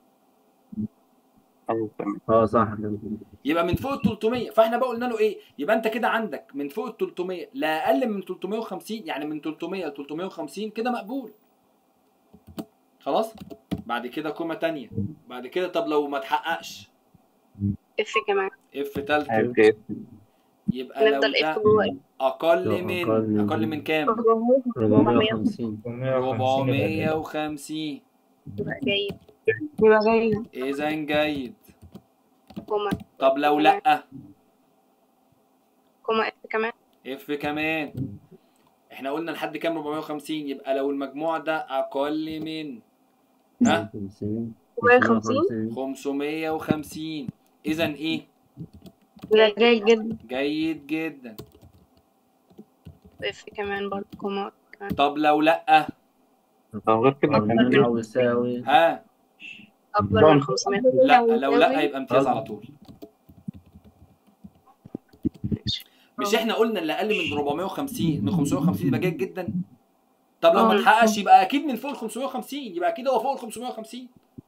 أيوة تمام
اه صح كده
يبقى من فوق ال 300 فاحنا بقى قلنا له ايه يبقى انت كده عندك من فوق ال 300 لا اقل من 350 يعني من 300 ل 350 كده مقبول خلاص بعد كده كومه تانية بعد كده طب لو ما تحققش
اف كمان
اف تالتة
هيبقى اف
يبقى لو
نفضل اف
ده
جوه اف
اقل
لو
من
أقل من-
اقل من كام
450
450
يبقى جيد
يبقى جيد
اذا جيد
كوما
طب لو لا
كوما اف كمان
اف كمان احنا قلنا لحد كام 450 يبقى لو المجموع ده اقل من ها
50
450
550 اذا ايه
يبقى جيد جدا
جيد جدا
اف كمان برضه كوما كمان
طب لو لا
طب غير كده
أكبر من أو يساوي
ها
اكبر من 500
لا لو لا يبقى امتياز على طول مش احنا قلنا اللي اقل من 450 من 550 يبقى جيد جدا طب لو ما
اه.
اتحققش يبقى اكيد من فوق ال 550 يبقى اكيد هو فوق ال 550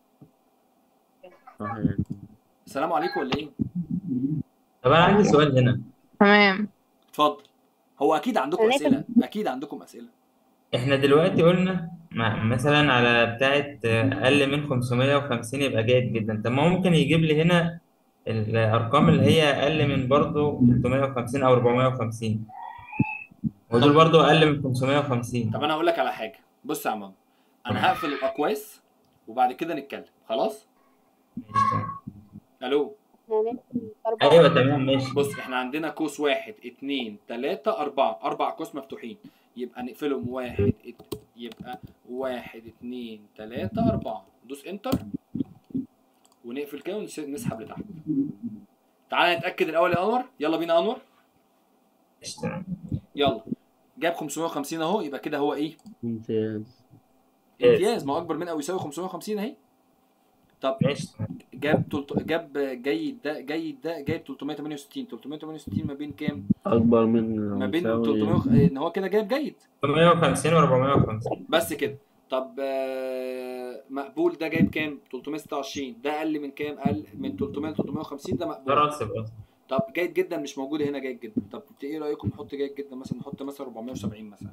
صحيح
السلام عليكم ولا ايه
طب انا عندي سؤال هنا
تمام
اتفضل هو اكيد عندكم
ثلاثة.
اسئله اكيد عندكم اسئله
احنا دلوقتي قلنا م- مثلا على بتاعة اقل من 550 يبقى جيد جدا طب ما هو ممكن يجيب لي هنا الارقام اللي هي اقل من برضه 350 او 450 ودول برضه اقل من 550
طب انا هقول لك على حاجه بص يا عمام انا هقفل الاقواس وبعد كده نتكلم خلاص
ماشي تمام
الو
ايوه تمام ماشي
بص احنا عندنا قوس واحد اتنين تلاتة أربعة أربع قوس مفتوحين يبقى نقفلهم واحد ات... يبقى واحد اتنين تلاتة أربعة دوس انتر ونقفل كده ونسحب لتحت تعالى نتأكد الأول يا أنور يلا بينا يا أنور
ماشي تمام
يلا جاب 550 أهو يبقى كده هو إيه؟
ممتاز
امتياز ما هو أكبر من أو يساوي 550 أهي طب
ماشي تمام
جاب تلت... جاب جيد ده جيد ده جايب 368 368 ما بين كام؟
أكبر من
ما بين
يساوي
300 وخ- ان هو كده جايب جيد
350 و450
بس كده طب آه، مقبول ده جايب كام 326 ده اقل من كام اقل من 300 ل 350 ده
ده
مقبول
راسب اصلا
طب جيد جدا مش موجود هنا جيد جدا طب ايه رايكم نحط جيد جدا مثلا نحط مثلا 470 مثلا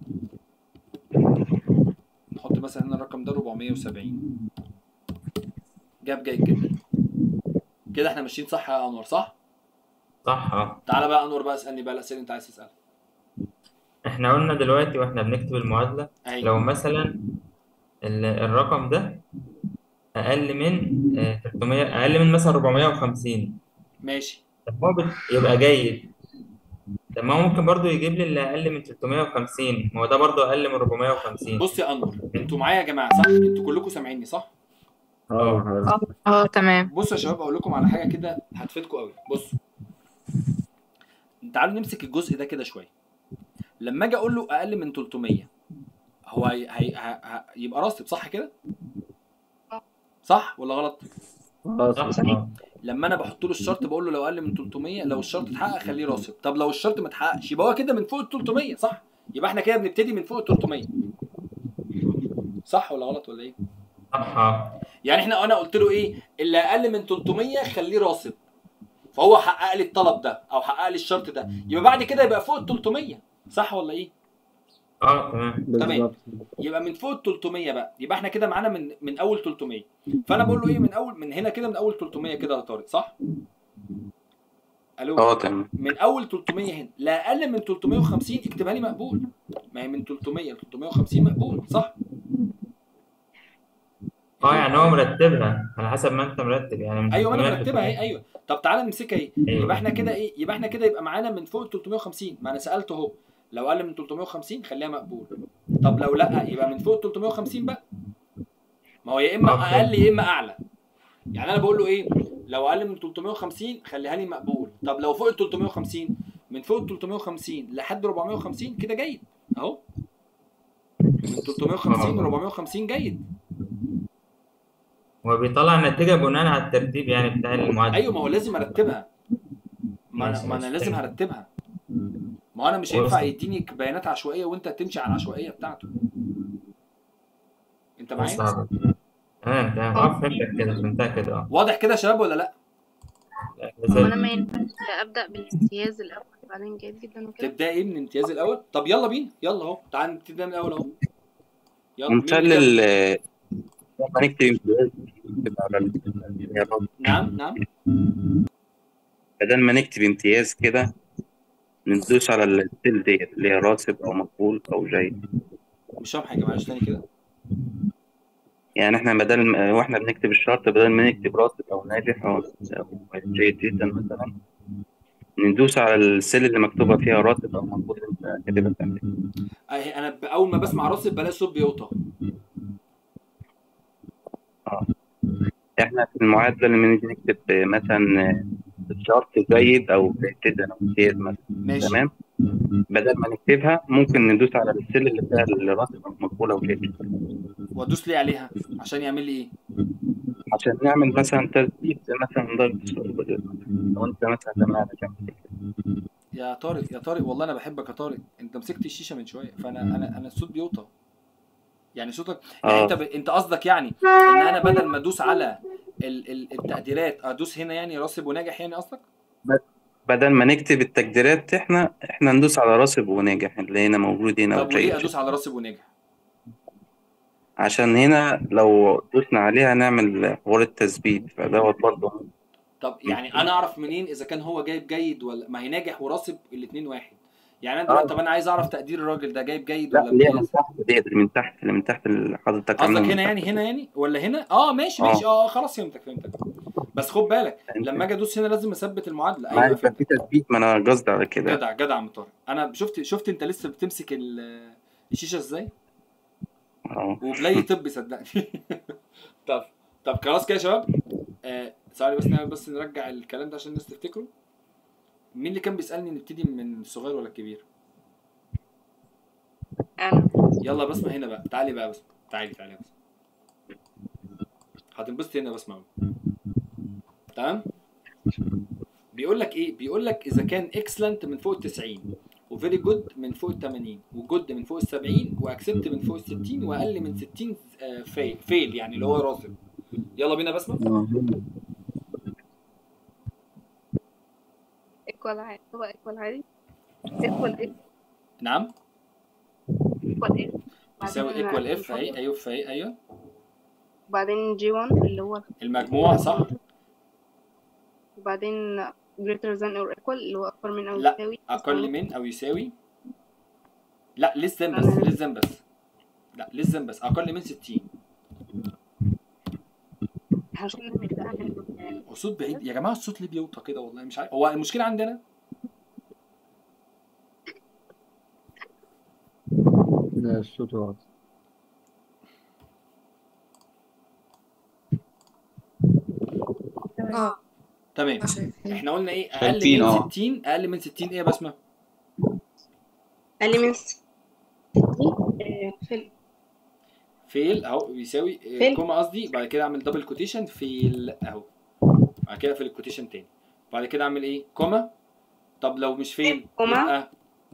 نحط مثلا هنا الرقم ده 470 جاب جيد جدا كده احنا ماشيين صح يا انور صح
صح اه
تعالى بقى انور بقى اسالني بقى الاسئله اللي انت عايز تسالها
احنا قلنا دلوقتي واحنا بنكتب المعادلة
اهي
لو مثلا ال- الرقم ده اقل من آه، 300 اقل من مثلا 450
ماشي
طب هو بت- يبقى جيد طب ما هو ممكن برضو يجيب لي اللي اقل من 350 ما هو ده برضو اقل من 450
بص يا انور انتوا معايا يا جماعه صح انتوا كلكم سامعيني صح
اه حضرتك.
اه تمام
بصوا يا شباب اقول لكم على حاجه كده هتفيدكم قوي بصوا تعالوا نمسك الجزء ده كده شويه لما اجي اقول له اقل من 300 هو هي هي ه- يبقى راسب صح كده صح ولا غلط
اه
صح اه
لما انا بحط له الشرط بقول له لو اقل من 300 لو الشرط اتحقق خليه راسب طب لو الشرط ما اتحققش يبقى هو كده من فوق ال 300 صح يبقى احنا كده بنبتدي من فوق ال 300 صح ولا غلط ولا ايه
صح اه
يعني احنا انا قلت له ايه اللي اقل من 300 خليه راسب فهو حقق لي الطلب ده او حقق لي الشرط ده يبقى بعد كده يبقى فوق ال 300 صح ولا ايه
اه تمام
بالظبط
يبقى من فوق ال 300 بقى يبقى احنا كده معانا من من اول 300 فانا بقول له ايه من اول من هنا كده من اول 300 كده يا طارق صح الو
اه تمام
من اول 300 هنا لا اقل من 350 اكتبها لي مقبول ما هي من 300 ل 350 مقبول صح
اه يعني هو مرتبها على حسب ما انت مرتب يعني من
ايوه ما انا
300 ل
مرتبها اهي
300.
ايوه طب تعالى نمسكها اهي
أيوة.
يبقى احنا كده ايه يبقى احنا كده يبقى معانا من فوق ال 350 ما انا سالته اهو لو اقل من 350 خليها مقبول طب لو لا يبقى من فوق 350 بقى ما هو يا اما
أوكي.
اقل يا اما اعلى يعني انا بقول له ايه لو اقل من 350 خليها لي مقبول طب لو فوق ال 350 من فوق ال 350 لحد 450 كده جيد اهو من 350 ل 450 جيد
هو بيطلع النتيجة بناء على الترتيب يعني بتاع المعادلة
ايوه ما هو لازم ارتبها ما انا,
ماشي،
ما أنا
ماشي.
لازم هرتبها ما هو انا مش هينفع يديني بيانات عشوائيه وانت تمشي على العشوائيه بتاعته انت معايا
صعب تمام تمام اه فهمتك كده فهمتها كده اه
واضح كده يا شباب ولا لا
لا،
هو انا
زي-
ما ينفعش ابدا بالامتياز الاول بعدين جيد جدا وكده
تبدا ايه من الامتياز الاول طب يلا بينا يلا اهو تعال نبتدي من الاول اهو يلا مين
ونخلي
اللي
ال لما نكتب امتياز نكتب على ال-
نعم نعم
بدل ما نكتب امتياز كده ندوس على السيل ديت اللي هي راسب او مقبول او جيد
مش فاهم حاجه معلش تاني كده
يعني احنا بدل ما واحنا بنكتب الشرط بدل ما نكتب راسب او ناجح او أو جيد جدا مثلا ندوس على السيل اللي مكتوبة فيها راتب أو مقبول أنت كاتبها تعمل إيه.
أهي انا ب- اول ما بسمع راسب بلاقي صوت بيوطى
اه احنا في المعادلة لما نيجي نكتب مثلا الشرط جيد أو جيد أو امتياز مثلا
ماشي
تمام بدل ما نكتبها ممكن ندوس على السيل اللي فيها الراتب أو مقبول أو جيد
وادوس ليه عليها عشان يعمل لي ايه
عشان نعمل مثلا تثبيت مثلا درجة الصعوبة لو أنت مثلا سمعنا كم
يا طارق يا طارق والله انا بحبك يا طارق انت مسكت الشيشه من شويه فانا انا انا الصوت بيوطى يعني صوتك يعني
آه.
انت ب... انت قصدك يعني ان انا بدل ما ادوس على ال... ال... التقديرات ادوس هنا يعني راسب وناجح يعني قصدك
بدل ما نكتب التقديرات احنا احنا ندوس على راسب وناجح اللي هنا موجود هنا
طب وليه
وجيد
ادوس على راسب وناجح
عشان هنا لو دوسنا عليها نعمل حوار التثبيت فدوت برضه
طب يعني انا اعرف منين اذا كان هو جايب جيد ولا ما هي ناجح وراسب الاثنين واحد يعني انا دلوقتي طب انا عايز اعرف تقدير الراجل ده جايب جيد
لا
ولا
اللي هي من
امتياز
تحت ديت اللي من تحت اللي من تحت اللي حضرتك عاملها
قصدك
من
هنا
تحت.
يعني هنا يعني ولا هنا اه ماشي
آه.
ماشي اه خلاص فهمتك فهمتك بس خد بالك لما اجي ادوس هنا لازم اثبت المعادله
ما
ايوه
انت
فهمت
في تثبيت ما انا قصدي على كده
جدع جدع يا عم طارق انا شفت شفت انت لسه بتمسك ال- الشيشه ازاي
اه
وبلاي طبي صدقني طب طب خلاص كده يا شباب آه ثواني بس نعمل بس نرجع الكلام ده عشان الناس تفتكره مين اللي كان بيسالني نبتدي من الصغير ولا الكبير
انا
يلا بسمة هنا بقى تعالي بقى بسمة تعالي تعالي يا بسمة هتنبسطي هنا بسمة أوي. تمام بيقول لك ايه بيقول لك اذا كان اكسلنت من فوق ال 90 وفيري جود من فوق ال 80 وجود من فوق ال 70 واكسبت من فوق ال 60 واقل من 60 آه، فيل فيل يعني اللي هو راسب يلا بينا بسمة
ايكوال عادي هو ايكوال عادي ايكوال ايه
نعم
ايكوال ايه
يساوي ايكوال اف اهي ايوه اف اهي ايوه
وبعدين جي 1 اللي هو
المجموع صح
وبعدين greater than or equal اللي هو أكبر من أو
لا
يساوي
اقل من او يساوي لا لسه بس لسه بس لا لسه بس اقل من 60
عشان نبدأ من
الصوت بعيد يا جماعه الصوت ليه بيوطى كده والله مش عارف هو المشكله عندنا
لا الصوت واضح
اه
تمام احنا قلنا ايه اقل
خمسين،
من
اه.
60 اقل من 60 ايه يا بسمه
أقل من ستين آه، في
فيل اهو بيساوي آه،
فيل.
كوما قصدي بعد كده اعمل دبل كوتيشن فيل اهو بعد كده اقفل الكوتيشن تاني بعد كده اعمل ايه كوما طب لو مش فيل
كوما.
يبقى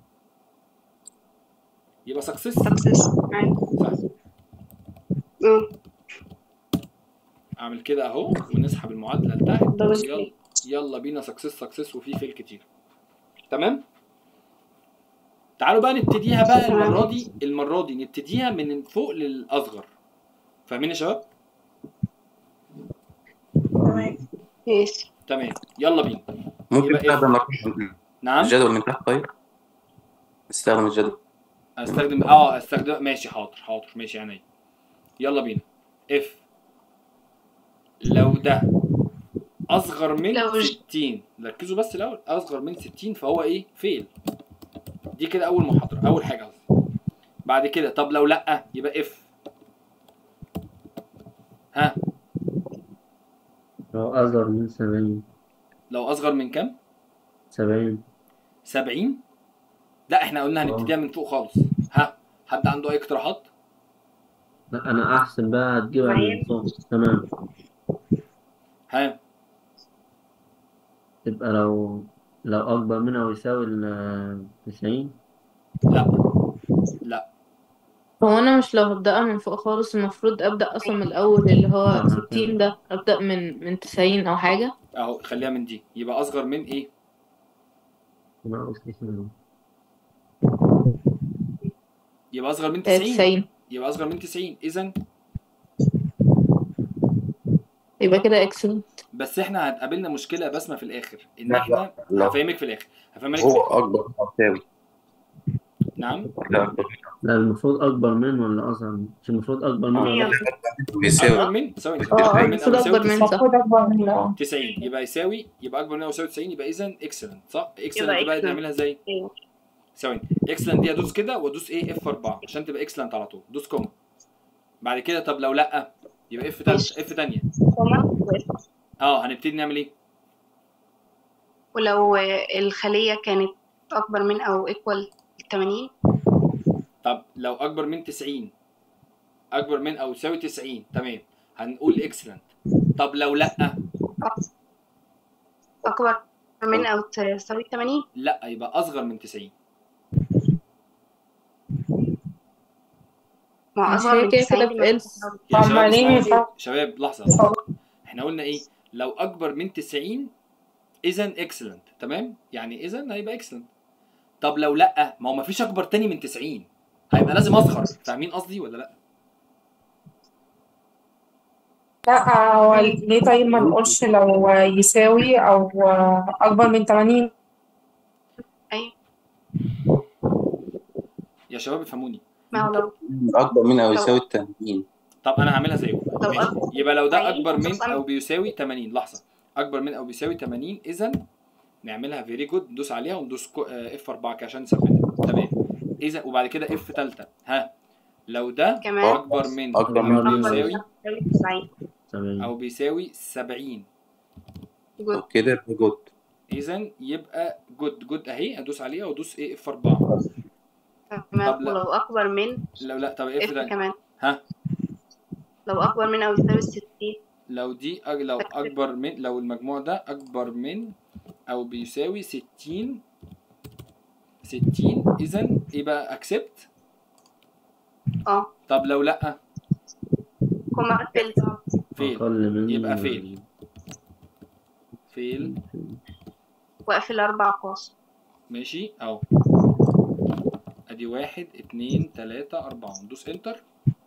يبقى سكسس
سكسس
صح
اه
اعمل كده اهو ونسحب المعادله لتحت
دبل
يلا يلا بينا سكسس سكسس وفي فيل كتير تمام تعالوا بقى نبتديها بقى المره دي المره دي نبتديها من فوق للاصغر فاهمين يا شباب
تمام
ماشي
تمام يلا بينا
ممكن
يبقى
تستخدم
إيه؟
رقم
نعم
الجدول من تحت طيب استخدم الجدول
استخدم اه استخدم ماشي حاضر حاضر ماشي عينيا يلا بينا اف لو ده اصغر من
لو ج-
60 ركزوا بس الاول اصغر من 60 فهو ايه فيل دي كده اول محاضره اول حاجه قصدي بعد كده طب لو لا يبقى اف ها
لو أصغر من سبعين
لو اصغر من كام
سبعين
70 لا احنا قلنا هنبتديها من فوق خالص ها حد عنده اي اقتراحات
لا أنا أحسن بقى هتجيبها من فوق تمام
ها
تبقى لو لو أكبر منها ويساوي ال تسعين
لا لا
هو انا مش لو هبدأها من فوق خالص المفروض ابدأ اصلا من الاول اللي هو
آه.
60 ده ابدأ من من 90 او حاجة
اهو خليها من دي يبقى اصغر من ايه
ناقص تسعين
يبقى اصغر من
آه،
90
90
يبقى اصغر من 90 اذا
يبقى كده اكسلنت
بس احنا هتقابلنا مشكله بسمه في الاخر ان
لا،
احنا
لا.
هفهمك في الاخر هفهمك
هو
في الآخر.
اكبر أو يساوي
نعم
لا اكبر
لا المفروض أكبر من ولا أصغر من مش المفروض أكبر من ولا أصغر
اكبر
يساوي
من ثواني
اه
اكبر من
المفروض
او يساوي
اكبر من
90
صح
المفروض أكبر من اه
90 يبقى يساوي يبقى اكبر من او يساوي 90 يبقى اذا اكسلنت صح اكسلنت
يبقى
بقى
excellent.
نعملها ازاي
أيوة.
ثواني اكسلنت دي ادوس كده وادوس ايه اف 4 عشان تبقى اكسلنت على طول دوس كوما بعد كده طب لو لا يبقى اف تالت اف تانية
كوما وإف.
اه هنبتدي نعمل ايه
ولو آه، الخلية كانت أكبر من أو equal 80
طب لو اكبر من 90 اكبر من او يساوي 90 تمام هنقول اكسلنت طب لو لا
أكبر من أو تساوي 80
لا يبقى اصغر من 90
ما هو
مش
أصغر
هي
من
كده
90
كده في
يبقى
إلس
يا
طب
شباب
ما ليه
اسمعوا.
ينفع؟
شباب لحظه احنا قلنا ايه لو اكبر من 90 اذا اكسلنت تمام يعني اذا هيبقى اكسلنت طب لو لا ما هو ما فيش اكبر تاني من 90 هيبقى لازم اصغر فاهمين قصدي ولا لا
لا هو ليه طيب ما نقولش لو يساوي أو أكبر من 80
أيوة
يا شباب افهموني
ما هو لو
اكبر من او
لو-
يساوي 80
طب انا هعملها زيكم
لو
ماشي
أكبر
يبقى لو ده
90
اكبر من
خصوصاً-
او بيساوي 80 لحظه اكبر من او بيساوي 80 اذا نعملها فيري جود ندوس عليها وندوس اف 4 كده عشان نثبتها تمام اذا وبعد كده اف ثالثه ها لو ده
كمان
اكبر من
أكبر
او
من
أكبر من
بيساوي
أو يساوي 90
تمام
او بيساوي 70
جود
كده يبقى جود
اذا يبقى جود جود اهي ادوس عليها وادوس ايه اف 4 طب
تمام
لا.
ولو أكبر من
لو لا طب اف
اف
ده
كمان
ها
لو أكبر من أو يساوي 60
لو دي أج... لو اكبر من لو المجموع ده اكبر من او بيساوي 60 60 اذا يبقى اكسبت
اه
طب لو لا
كوما فيل
فيل
أقل من
يبقى فيل فيل
وأقفل أربع قوس
ماشي اهو ادي واحد اتنين تلاتة اربعة ندوس انتر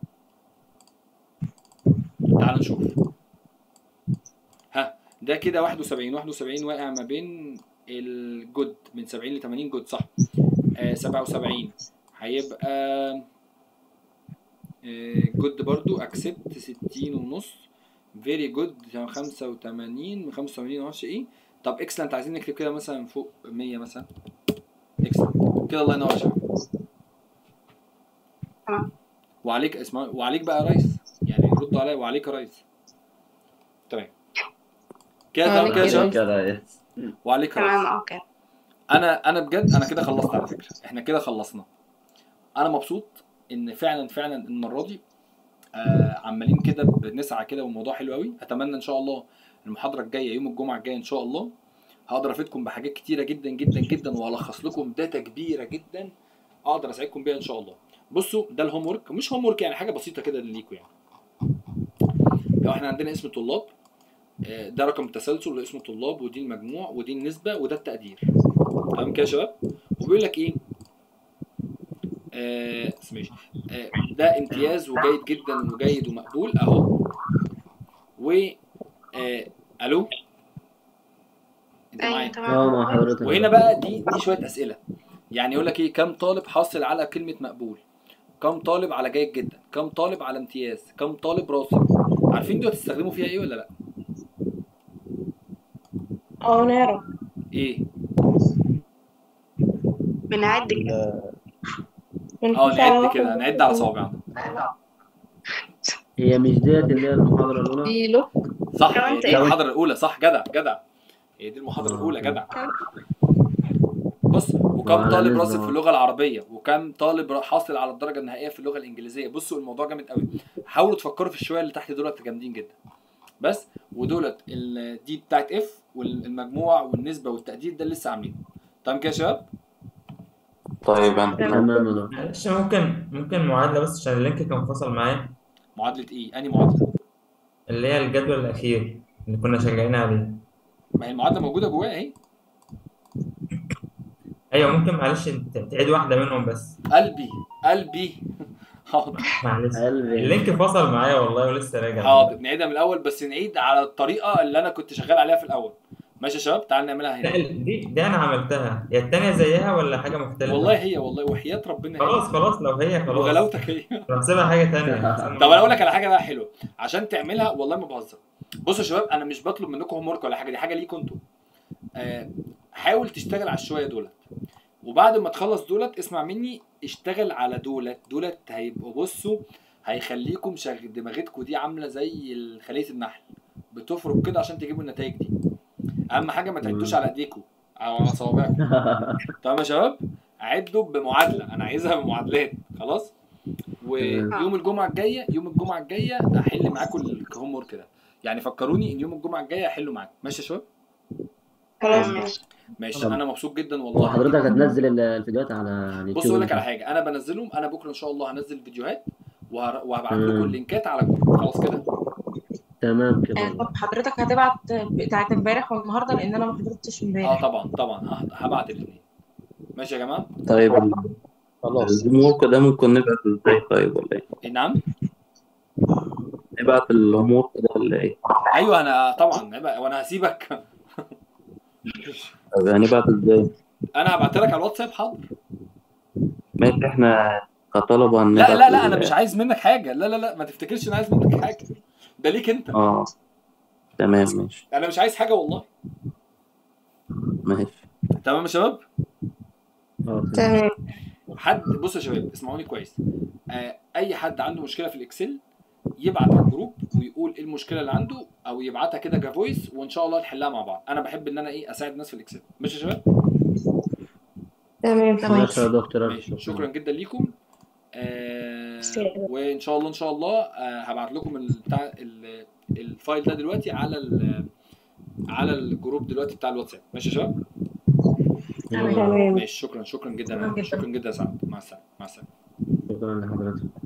تعال نشوف ها ده كده واحد وسبعين واحد وسبعين واقع ما بين الجود من سبعين لتمانين جود صح آه سبعة وسبعين هيبقى آه جود برضو اكسبت ستين ونص فيري جود خمسة وتمانين من خمسة وتمانين معرفش ايه طب اكسلنت عايزين نكتب كده مثلا فوق مية مثلا اكسلنت كده الله ينور يا شباب
تمام
وعليك اسمع وعليك بقى يا ريس يعني ردوا عليا وعليك يا ريس تمام كده تمام
وعليك
كده يا
يا
شباب
ريس.
كده إيه.
وعليك يا ريس
تمام أوكي
انا انا بجد انا كده خلصت على فكره احنا كده خلصنا انا مبسوط ان فعلا فعلا المره دي آه عمالين كده بنسعى كده والموضوع حلو قوي اتمنى ان شاء الله المحاضره الجايه يوم الجمعه الجايه ان شاء الله هقدر افيدكم بحاجات كتيره جدا جدا جدا والخص لكم داتا كبيره جدا اقدر اساعدكم بيها ان شاء الله بصوا ده الهوم ورك مش هوم ورك يعني حاجه بسيطه كده ليكم يعني لو احنا عندنا اسم طلاب آه، ده رقم التسلسل اللي اسمه طلاب ودي المجموع ودي النسبه وده التقدير تمام كده يا شباب وبيقول لك ايه آه ماشي آه ده امتياز وجيد جدا وجيد ومقبول اهو و آه الو انت
أيوة
معايا
تمام
اه مع حضرتك
وهنا بقى دي دي شويه اسئله يعني يقول لك ايه كم طالب حاصل على كلمه مقبول كم طالب على جيد جدا كم طالب على امتياز كم طالب راسب عارفين دول تستخدموا فيها ايه ولا لا
اه نعرف
ايه
بنعد كده
اه نعد كده نعد على صوابعنا
هي مش ديت اللي هي المحاضرة الأولى
دي لوك
صح
كمان
هي دي
تاني.
المحاضره الاولى صح جدع جدع هي دي المحاضره الاولى جدع بص وكم
وعلى
طالب
نسبة
راسب في
برضه.
اللغه العربيه وكم طالب حاصل على الدرجه النهائيه في اللغه الانجليزيه بصوا الموضوع جامد قوي حاولوا تفكروا في الشويه اللي تحت دولت جامدين جدا بس ودولت ال- دي بتاعت اف والمجموع والنسبه والتقدير ده اللي لسه عاملينه تمام كده يا شباب
طيب انا
تمام يا دكتور.
معلش ممكن ممكن معادلة بس عشان اللينك كان فصل معايا
معادله ايه انهي معادله
اللي هي الجدول الأخير اللي كنا شغالين عليه
ما هي المعادله موجوده جواها اهي
أيوة ممكن معلش ت- تعيد واحدة منهم بس
قلبي قلبي حاضر
معلش
قلبي
اللينك فصل معايا والله ولسه راجع
حاضر نعيدها من الاول بس نعيد على الطريقه اللي انا كنت شغال عليها في الاول ماشي يا شباب تعال نعملها
لا
هنا
ال- دي دي أنا عملتها يا التانية زيها ولا حاجة مختلفة
والله هي والله وحياه ربنا هي
خلاص خلاص لو هي خلاص
وغلاوتك هي
هنسيبها حاجة تانية
طب انا اقول لك على حاجه بقى حلوه عشان تعملها والله ما بهزر بصوا يا شباب انا مش بطلب منكم هوم ورك ولا حاجه دي حاجه ليكم انتوا آه حاول تشتغل على الشويه دولت وبعد ما تخلص دولت اسمع مني اشتغل على دولت دولت هيبقوا بصوا هيخليكم شغ... دماغتكم دي عامله زي خليه النحل بتفرك كده عشان تجيبوا النتائج دي اهم حاجه ما تعدوش على ايديكم او على صوابعكم تمام يا شباب عدوا بمعادله انا عايزها بمعادلات خلاص ويوم الجمعه الجايه يوم الجمعه الجايه هحل معاكم الهوم ورك ده يعني فكروني ان يوم الجمعه الجايه هحله معاكم ماشي يا شباب
خلاص
تمام.
ماشي
ماشي
طب.
انا مبسوط جدا والله
وحضرتك هتنزل ال- الفيديوهات على اليوتيوب
بص اقول لك على حاجه انا بنزلهم انا بكره ان شاء الله هنزل فيديوهات وهر- وهبعت لكم
مم.
اللينكات على الجروب خلاص كده
تمام
آه،
كده
طب حضرتك هتبعت بتاعت امبارح والنهارده لان انا ما حضرتش
اه
امبارح
طبعا طبعا هح- هبعت الاثنين ماشي يا جماعه
طيب
خلاص
الهوم ورك ده ممكن نبعت ازاي طيب ولا ايه؟
إيه نعم
نبعت الهوم ورك ده ولا ايه؟
ايوه انا طبعا هبقى- وانا هسيبك
طب هنبعت ازاي؟
انا هبعت لك على الواتساب حاضر
ماشي احنا كطلبة
لا
نبعت
لا لا انا
ال-
مش عايز منك حاجه لا لا لا ما تفتكرش انا عايز منك حاجه ده ليك انت
اه تمام ماشي
انا مش عايز حاجه والله
ماشي
تمام يا شباب
تمام
حد بصوا يا شباب اسمعوني كويس آه اي حد عنده مشكله في الاكسل يبعت على الجروب ويقول ايه المشكله اللي عنده او يبعتها كده كفويس وان شاء الله نحلها مع بعض انا بحب ان انا ايه اساعد الناس في الاكسل ماشي يا شباب
تمام
ماشي يا دكتور ألف
ماشي شكرا جدا ليكم آه وان شاء الله ان شاء الله آه هبعت لكم ال- بتاع ال- الفايل ده دلوقتي على ال- على الجروب دلوقتي بتاع الواتساب ماشي يا شباب
تمام
ماشي شكرا شكرا جدا
شكراً جداً.
شكرا جدا يا سعد مع السلامه مع السلامه
شكرا لحضرتك